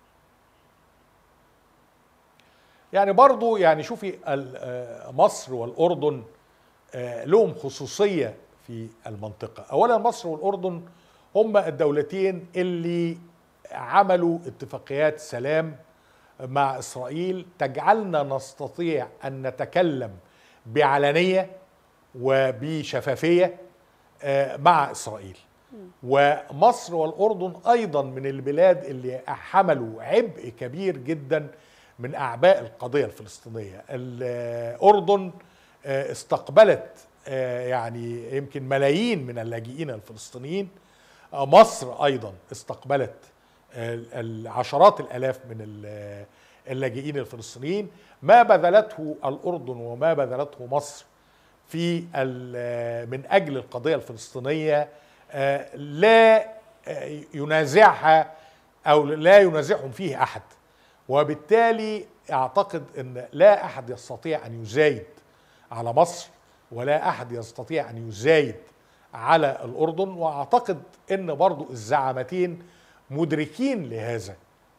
يعني برضو يعني شوفي ال- آه، مصر والأردن آه، لهم خصوصية في المنطقة أولا مصر والأردن هما الدولتين اللي عملوا اتفاقيات سلام مع إسرائيل تجعلنا نستطيع أن نتكلم بعلنية وبشفافية آه، مع إسرائيل ومصر والأردن أيضا من البلاد اللي حملوا عبء كبير جدا من أعباء القضية الفلسطينية الأردن آه، استقبلت آه، يعني يمكن ملايين من اللاجئين الفلسطينيين آه، مصر أيضا استقبلت آه، العشرات الآلاف من ال- اللاجئين الفلسطينيين ما بذلته الأردن وما بذلته مصر في ال- من اجل القضيه الفلسطينيه آه، لا آه، ينازعها او لا ينازعهم فيه احد وبالتالي اعتقد ان لا احد يستطيع ان يزايد على مصر ولا احد يستطيع ان يزايد على الاردن واعتقد ان برضو الزعامتين مدركين لهذا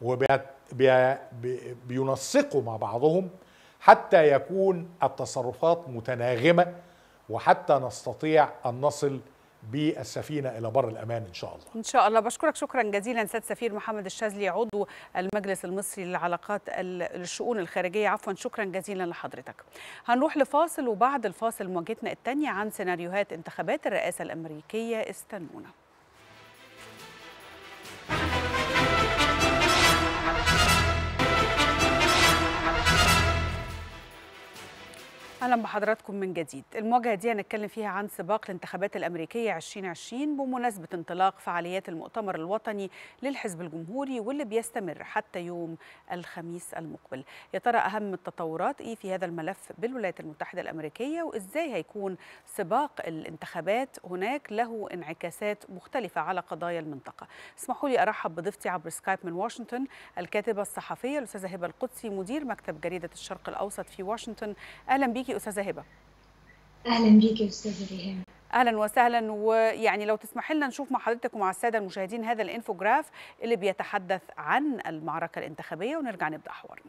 وبينسقوا مع بعضهم حتى يكون التصرفات متناغمه وحتى نستطيع ان نصل بالسفينه الى بر الامان ان شاء الله. إن شاء الله بشكرك شكرا جزيلا سيد سفير محمد الشاذلي عضو المجلس المصري للعلاقات ال- الشؤون الخارجية عفوا شكرا جزيلا لحضرتك هنروح لفاصل وبعد الفاصل مواجهتنا الثانية عن سيناريوهات انتخابات الرئاسة الأمريكية استنونا اهلا بحضراتكم من جديد المواجهه دي هنتكلم فيها عن سباق الانتخابات الامريكيه 2020 بمناسبه انطلاق فعاليات المؤتمر الوطني للحزب الجمهوري واللي بيستمر حتى يوم الخميس المقبل يا ترى اهم التطورات ايه في هذا الملف بالولايات المتحده الامريكيه وازاي هيكون سباق الانتخابات هناك له انعكاسات مختلفه على قضايا المنطقه اسمحوا لي ارحب بضيفتي عبر سكايب من واشنطن الكاتبه الصحفيه الاستاذه هبه القدسي مدير مكتب جريده الشرق الاوسط في واشنطن اهلا بيكي استاذه هبه اهلا بيك يا استاذه ريهام اهلا وسهلا ويعني لو تسمح لنا نشوف مع حضرتك ومع الساده المشاهدين هذا الانفوجراف اللي بيتحدث عن المعركه الانتخابيه ونرجع نبدا حوارنا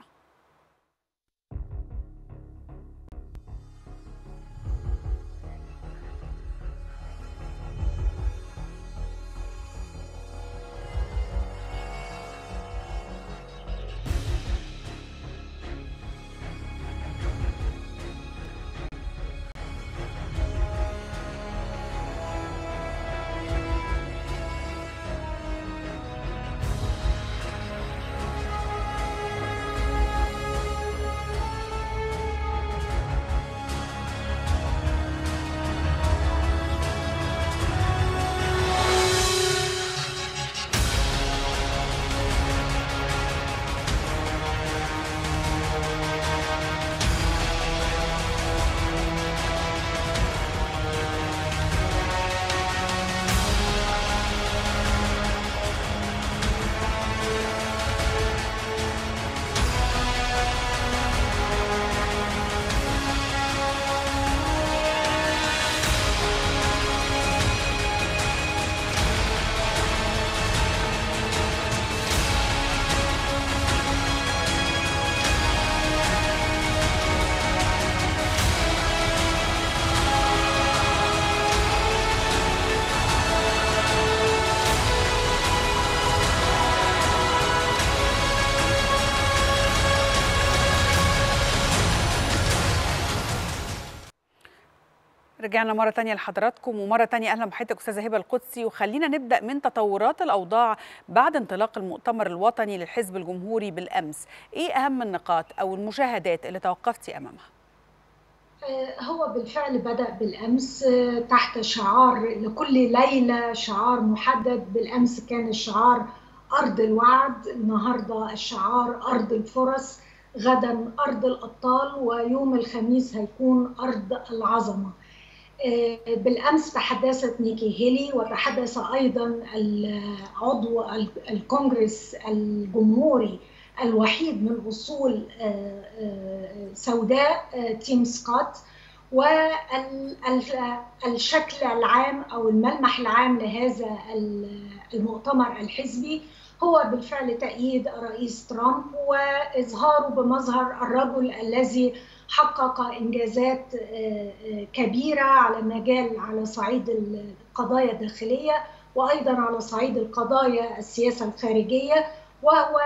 رجعنا مرة تانية لحضراتكم ومرة تانية أهلا بحضرتك أستاذة هبة القدسي وخلينا نبدأ من تطورات الأوضاع بعد انطلاق المؤتمر الوطني للحزب الجمهوري بالأمس إيه أهم النقاط أو المشاهدات اللي توقفتي أمامها؟ هو بالفعل بدأ بالأمس تحت شعار لكل ليلة شعار محدد بالأمس كان الشعار أرض الوعد النهاردة الشعار أرض الفرص غدا أرض الأبطال ويوم الخميس هيكون أرض العظمة بالأمس تحدثت نيكي هيلي وتحدث أيضا عضو الكونغرس الجمهوري الوحيد من أصول سوداء تيم سكوت والشكل العام أو الملمح العام لهذا المؤتمر الحزبي هو بالفعل تأييد الرئيس ترامب وإظهاره بمظهر الرجل الذي حقق إنجازات كبيرة على المجال على صعيد القضايا الداخلية وأيضا على صعيد القضايا السياسة الخارجية وهو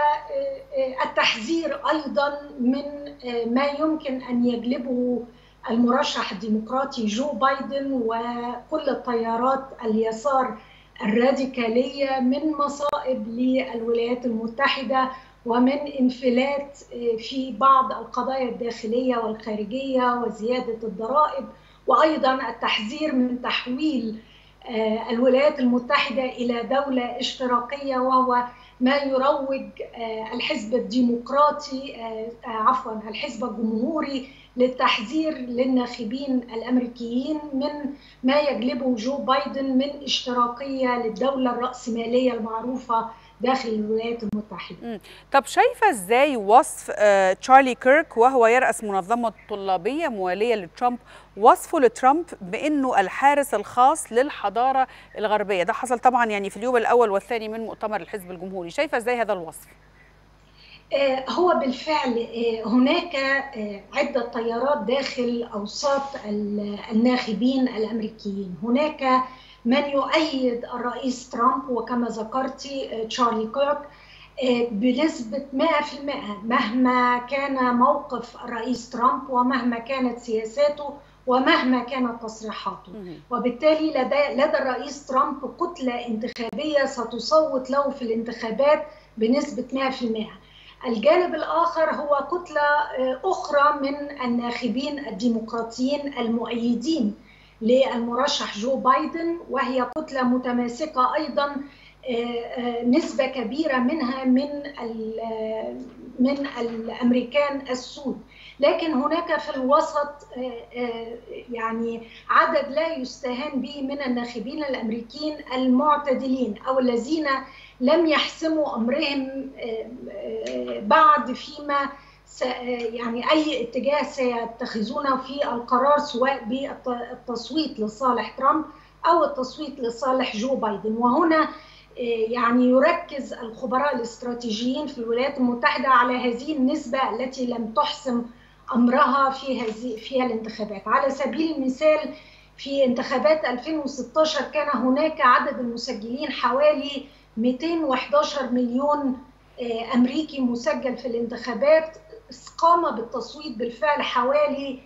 التحذير أيضا من ما يمكن أن يجلبه المرشح الديمقراطي جو بايدن وكل التيارات اليسار الراديكاليه من مصائب للولايات المتحده ومن انفلات في بعض القضايا الداخليه والخارجيه وزياده الضرائب وايضا التحذير من تحويل الولايات المتحده الى دوله اشتراكيه وهو ما يروج الحزب الديمقراطي عفوا الحزب الجمهوري للتحذير للناخبين الامريكيين من ما يجلبه جو بايدن من اشتراكيه للدوله الراسماليه المعروفه داخل الولايات المتحده. طب شايفه ازاي وصف تشارلي كيرك وهو يراس منظمه طلابيه مواليه لترامب وصفه لترامب بانه الحارس الخاص للحضاره الغربيه، ده حصل طبعا يعني في اليوم الاول والثاني من مؤتمر الحزب الجمهوري، شايفه ازاي هذا الوصف؟ هو بالفعل هناك عدة تيارات داخل أوساط الناخبين الأمريكيين هناك من يؤيد الرئيس ترامب وكما ذكرتي تشارلي كيرك بنسبة 100% مهما كان موقف الرئيس ترامب ومهما كانت سياساته ومهما كانت تصريحاته وبالتالي لدى, لدى الرئيس ترامب كتلة انتخابية ستصوت له في الانتخابات بنسبة 100% الجانب الآخر هو كتلة أخرى من الناخبين الديمقراطيين المؤيدين للمرشح جو بايدن وهي كتلة متماسكة أيضا نسبة كبيرة منها من من الأمريكان السود لكن هناك في الوسط يعني عدد لا يستهان به من الناخبين الأمريكيين المعتدلين أو الذين لم يحسموا أمرهم بعد فيما يعني أي اتجاه سيتخذونه في القرار سواء بالتصويت لصالح ترامب أو التصويت لصالح جو بايدن وهنا يعني يركز الخبراء الاستراتيجيين في الولايات المتحدة على هذه النسبة التي لم تحسم أمرها في هذه في الانتخابات على سبيل المثال في انتخابات 2016 كان هناك عدد المسجلين حوالي 211 مليون أمريكي مسجل في الانتخابات قام بالتصويت بالفعل حوالي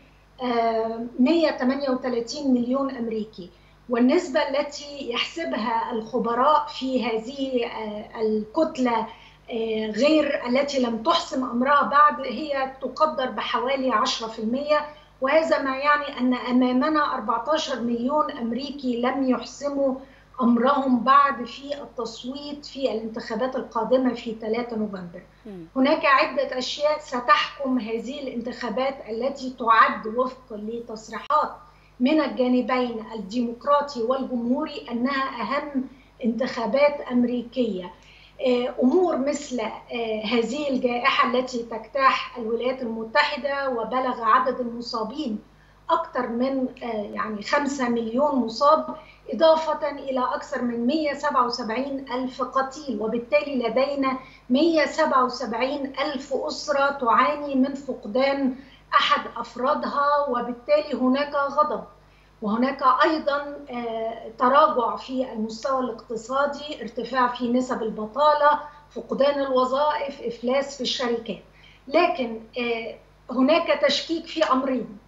138 مليون أمريكي والنسبة التي يحسبها الخبراء في هذه الكتلة غير التي لم تحسم أمرها بعد هي تقدر بحوالي 10% وهذا ما يعني أن أمامنا 14 مليون أمريكي لم يحسموا أمرهم بعد في التصويت في الانتخابات القادمة في 3 نوفمبر هناك عدة أشياء ستحكم هذه الانتخابات التي تعد وفق لتصريحات من الجانبين الديمقراطي والجمهوري أنها أهم انتخابات أمريكية أمور مثل هذه الجائحة التي تجتاح الولايات المتحدة وبلغ عدد المصابين أكثر من يعني 5 مليون مصاب إضافة إلى أكثر من 177 ألف قتيل وبالتالي لدينا 177 ألف أسرة تعاني من فقدان أحد أفرادها وبالتالي هناك غضب وهناك أيضا تراجع في المستوى الاقتصادي ارتفاع في نسب البطالة فقدان الوظائف إفلاس في الشركات لكن هناك تشكيك في أمرين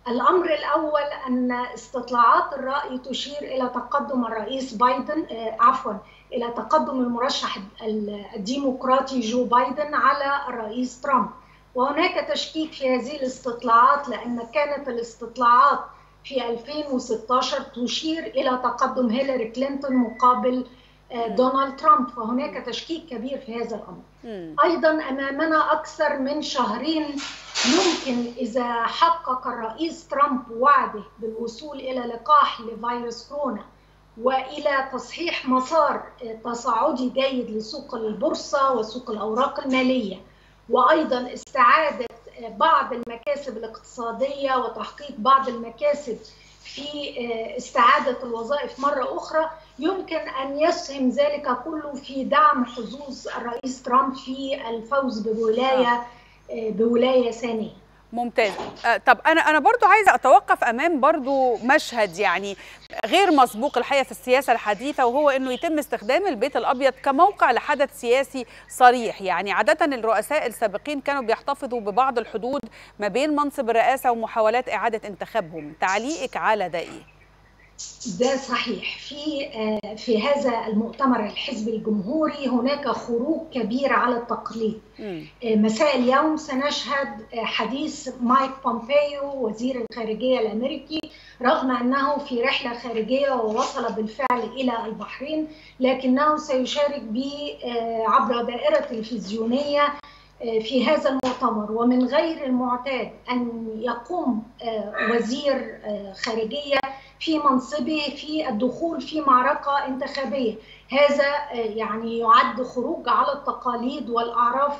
الأمر الأول أن استطلاعات الرأي تشير إلى تقدم الرئيس بايدن عفوا إلى تقدم المرشح الديمقراطي جو بايدن على الرئيس ترامب وهناك تشكيك في هذه الاستطلاعات لأن كانت الاستطلاعات في 2016 تشير إلى تقدم هيلاري كلينتون مقابل دونالد ترامب فهناك تشكيك كبير في هذا الأمر أيضا أمامنا أكثر من شهرين يمكن إذا حقق الرئيس ترامب وعده بالوصول إلى لقاح لفيروس كورونا والى تصحيح مسار تصاعدي جيد لسوق البورصه وسوق الاوراق الماليه وايضا استعاده بعض المكاسب الاقتصاديه وتحقيق بعض المكاسب في استعاده الوظائف مره اخرى يمكن ان يسهم ذلك كله في دعم حظوظ الرئيس ترامب في الفوز بولايه بولايه ثانيه ممتاز طب انا انا برضو عايزه اتوقف امام برضو مشهد يعني غير مسبوق الحقيقه في السياسه الحديثه وهو انه يتم استخدام البيت الابيض كموقع لحدث سياسي صريح يعني عاده الرؤساء السابقين كانوا بيحتفظوا ببعض الحدود ما بين منصب الرئاسه ومحاولات اعاده انتخابهم تعليقك على ده ايه ده صحيح في في هذا المؤتمر الحزب الجمهوري هناك خروج كبير على التقليد مساء اليوم سنشهد حديث مايك بومبيو وزير الخارجيه الامريكي رغم انه في رحله خارجيه ووصل بالفعل الى البحرين لكنه سيشارك ب عبر دائره تلفزيونيه في هذا المؤتمر ومن غير المعتاد ان يقوم وزير خارجيه في منصبه في الدخول في معركه انتخابيه هذا يعني يعد خروج على التقاليد والاعراف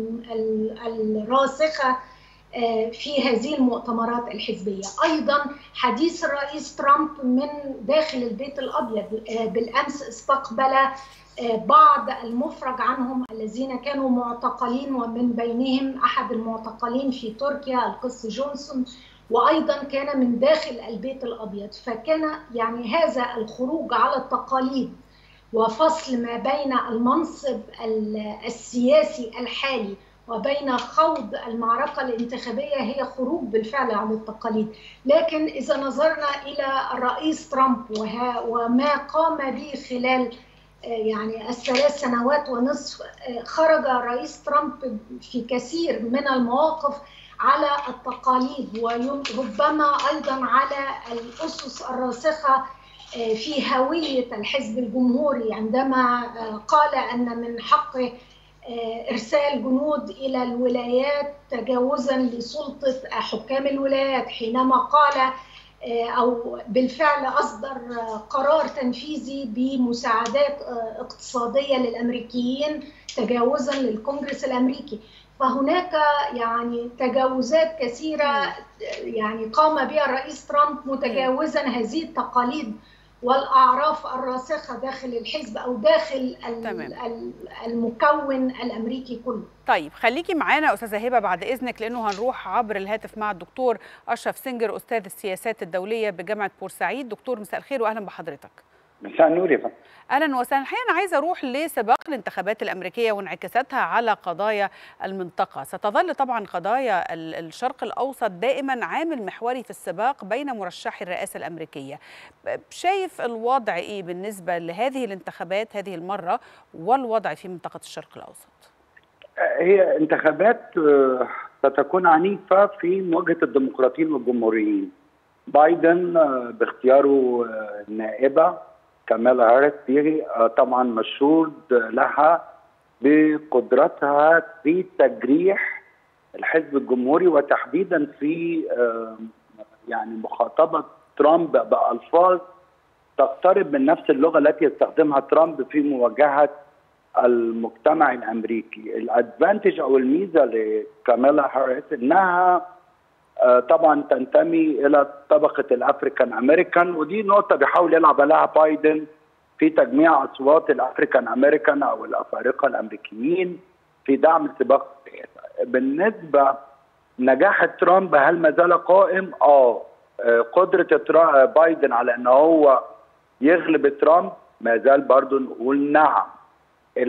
الراسخه في هذه المؤتمرات الحزبيه ايضا حديث الرئيس ترامب من داخل البيت الابيض بالامس استقبل بعض المفرج عنهم الذين كانوا معتقلين ومن بينهم احد المعتقلين في تركيا القس جونسون وايضا كان من داخل البيت الابيض فكان يعني هذا الخروج على التقاليد وفصل ما بين المنصب السياسي الحالي وبين خوض المعركة الانتخابية هي خروج بالفعل عن التقاليد لكن إذا نظرنا إلى الرئيس ترامب وما قام به خلال يعني الثلاث سنوات ونصف خرج الرئيس ترامب في كثير من المواقف على التقاليد وربما ايضا على الاسس الراسخه في هويه الحزب الجمهوري عندما قال ان من حقه ارسال جنود الى الولايات تجاوزا لسلطه حكام الولايات حينما قال او بالفعل اصدر قرار تنفيذي بمساعدات اقتصاديه للامريكيين تجاوزا للكونجرس الامريكي فهناك يعني تجاوزات كثيره يعني قام بها الرئيس ترامب متجاوزا هذه التقاليد والاعراف الراسخه داخل الحزب او داخل المكون الامريكي كله طيب خليكي معانا استاذه هبه بعد اذنك لانه هنروح عبر الهاتف مع الدكتور اشرف سنجر استاذ السياسات الدوليه بجامعه بورسعيد دكتور مساء الخير واهلا بحضرتك مساء النور يا فندم اهلا وسهلا الحقيقه انا عايزه اروح لسباق الانتخابات الامريكيه وانعكاساتها على قضايا المنطقه ستظل طبعا قضايا الشرق الاوسط دائما عامل محوري في السباق بين مرشحي الرئاسه الامريكيه شايف الوضع ايه بالنسبه لهذه الانتخابات هذه المره والوضع في منطقه الشرق الاوسط هي انتخابات ستكون عنيفه في مواجهه الديمقراطيين والجمهوريين بايدن باختياره النائبه كامالا هاريس دي طبعا مشهود لها بقدرتها في تجريح الحزب الجمهوري وتحديدا في يعني مخاطبه ترامب بالفاظ تقترب من نفس اللغه التي يستخدمها ترامب في مواجهه المجتمع الامريكي الادفانتج او الميزه لكامالا هاريس انها طبعا تنتمي الى طبقه الافريكان امريكان ودي نقطه بيحاول يلعب عليها بايدن في تجميع اصوات الافريكان امريكان او الافارقه الامريكيين في دعم سباق السياسه. بالنسبه نجاح ترامب هل ما زال قائم؟ اه قدره بايدن على ان هو يغلب ترامب ما زال برضه نقول نعم.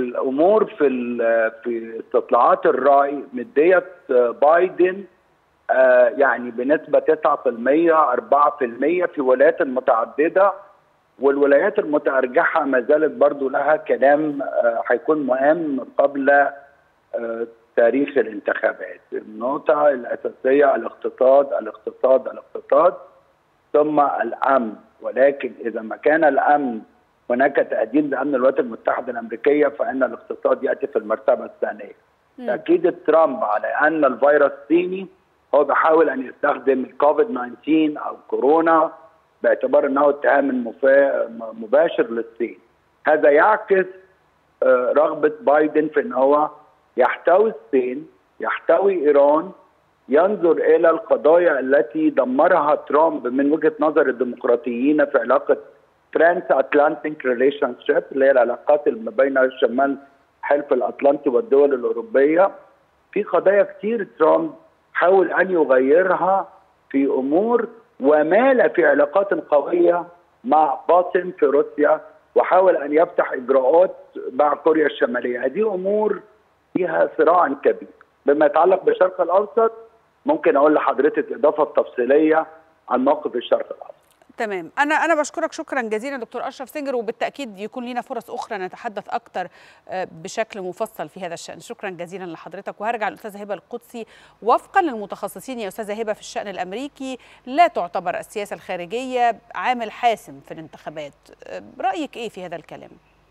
الامور في في استطلاعات الراي مديه بايدن آه، يعني بنسبه 9% 4% في ولايات متعدده والولايات المتأرجحة ما زالت برضو لها كلام آه، هيكون مهم قبل آه، تاريخ الانتخابات النقطة الأساسية الاقتصاد الاقتصاد الاقتصاد ثم الأمن ولكن إذا ما كان الأمن هناك تهديد لأمن الولايات المتحدة الأمريكية فإن الاقتصاد يأتي في المرتبة الثانية تأكيد ترامب على أن الفيروس الصيني هو بيحاول أن يستخدم الكوفيد 19 أو كورونا باعتبار أنه اتهام مفا- مباشر للصين هذا يعكس آه، رغبة بايدن في أن هو يحتوي الصين يحتوي إيران ينظر إلى القضايا التي دمرها ترامب من وجهة نظر الديمقراطيين في علاقة ترانس اتلانتيك ريليشن شيب اللي هي العلاقات اللي ما بين شمال حلف الاطلنطي والدول الاوروبيه في قضايا كتير ترامب حاول ان يغيرها في امور ومال في علاقات قويه مع باطن في روسيا وحاول ان يفتح اجراءات مع كوريا الشماليه هذه امور فيها صراع كبير بما يتعلق بالشرق الاوسط ممكن اقول لحضرتك اضافه تفصيليه عن موقف الشرق الاوسط تمام انا انا بشكرك شكرا جزيلا دكتور اشرف سنجر وبالتاكيد يكون لنا فرص اخرى نتحدث اكثر بشكل مفصل في هذا الشان شكرا جزيلا لحضرتك وهرجع للاستاذه هبه القدسي وفقا للمتخصصين يا استاذه هبه في الشان الامريكي لا تعتبر السياسه الخارجيه عامل حاسم في الانتخابات رايك ايه في هذا الكلام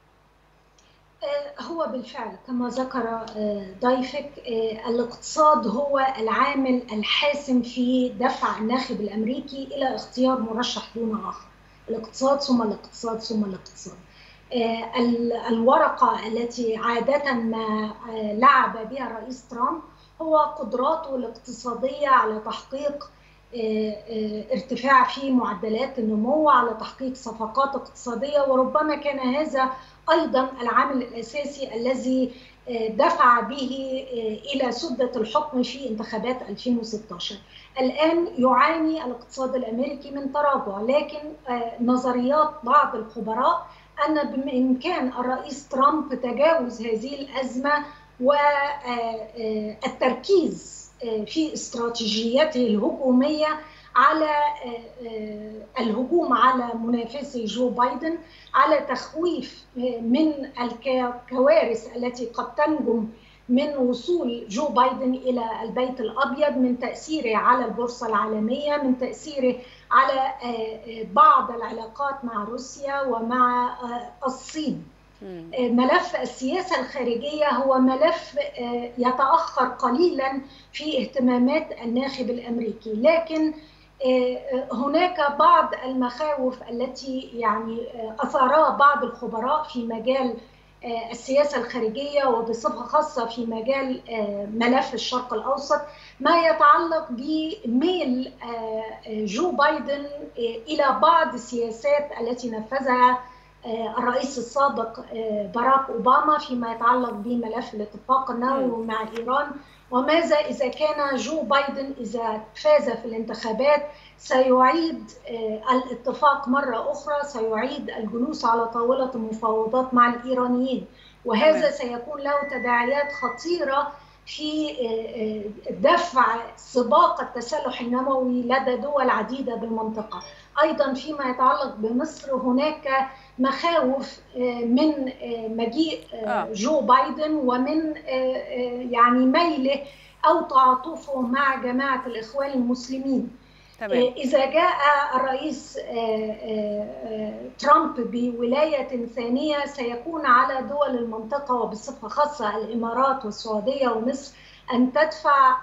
هو بالفعل كما ذكر ضيفك الاقتصاد هو العامل الحاسم في دفع الناخب الامريكي الى اختيار مرشح دون اخر الاقتصاد ثم الاقتصاد ثم الاقتصاد الورقه التي عاده ما لعب بها الرئيس ترامب هو قدراته الاقتصاديه على تحقيق ارتفاع في معدلات النمو على تحقيق صفقات اقتصاديه وربما كان هذا ايضا العامل الاساسي الذي دفع به الى سده الحكم في انتخابات 2016 الان يعاني الاقتصاد الامريكي من تراجع لكن نظريات بعض الخبراء ان بامكان الرئيس ترامب تجاوز هذه الازمه والتركيز في استراتيجيته الهجوميه على الهجوم على منافسه جو بايدن على تخويف من الكوارث التي قد تنجم من وصول جو بايدن الى البيت الابيض من تاثيره على البورصه العالميه من تاثيره على بعض العلاقات مع روسيا ومع الصين ملف السياسة الخارجية هو ملف يتأخر قليلا في اهتمامات الناخب الأمريكي لكن هناك بعض المخاوف التي يعني أثارها بعض الخبراء في مجال السياسة الخارجية وبصفة خاصة في مجال ملف الشرق الأوسط ما يتعلق بميل جو بايدن إلى بعض السياسات التي نفذها الرئيس السابق باراك اوباما فيما يتعلق بملف الاتفاق النووي مع ايران وماذا اذا كان جو بايدن اذا فاز في الانتخابات سيعيد الاتفاق مره اخرى سيعيد الجلوس على طاوله المفاوضات مع الايرانيين وهذا سيكون له تداعيات خطيره في دفع سباق التسلح النووي لدى دول عديده بالمنطقه ايضا فيما يتعلق بمصر هناك مخاوف من مجيء جو بايدن ومن يعني ميله او تعاطفه مع جماعه الاخوان المسلمين تمام. اذا جاء الرئيس ترامب بولايه ثانيه سيكون على دول المنطقه وبصفه خاصه الامارات والسعوديه ومصر ان تدفع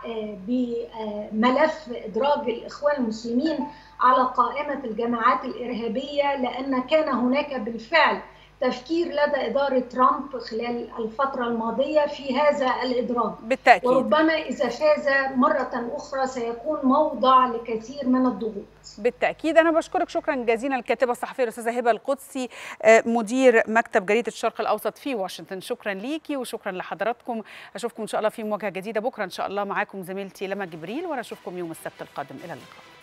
بملف ادراج الاخوان المسلمين على قائمه الجماعات الارهابيه لان كان هناك بالفعل تفكير لدى إدارة ترامب خلال الفترة الماضية في هذا الإدراج بالتأكيد وربما إذا فاز مرة أخرى سيكون موضع لكثير من الضغوط بالتأكيد أنا بشكرك شكرا جزيلا الكاتبة الصحفية الأستاذة هبة القدسي مدير مكتب جريدة الشرق الأوسط في واشنطن شكرا ليكي وشكرا لحضراتكم أشوفكم إن شاء الله في مواجهة جديدة بكرة إن شاء الله معاكم زميلتي لما جبريل وأنا أشوفكم يوم السبت القادم إلى اللقاء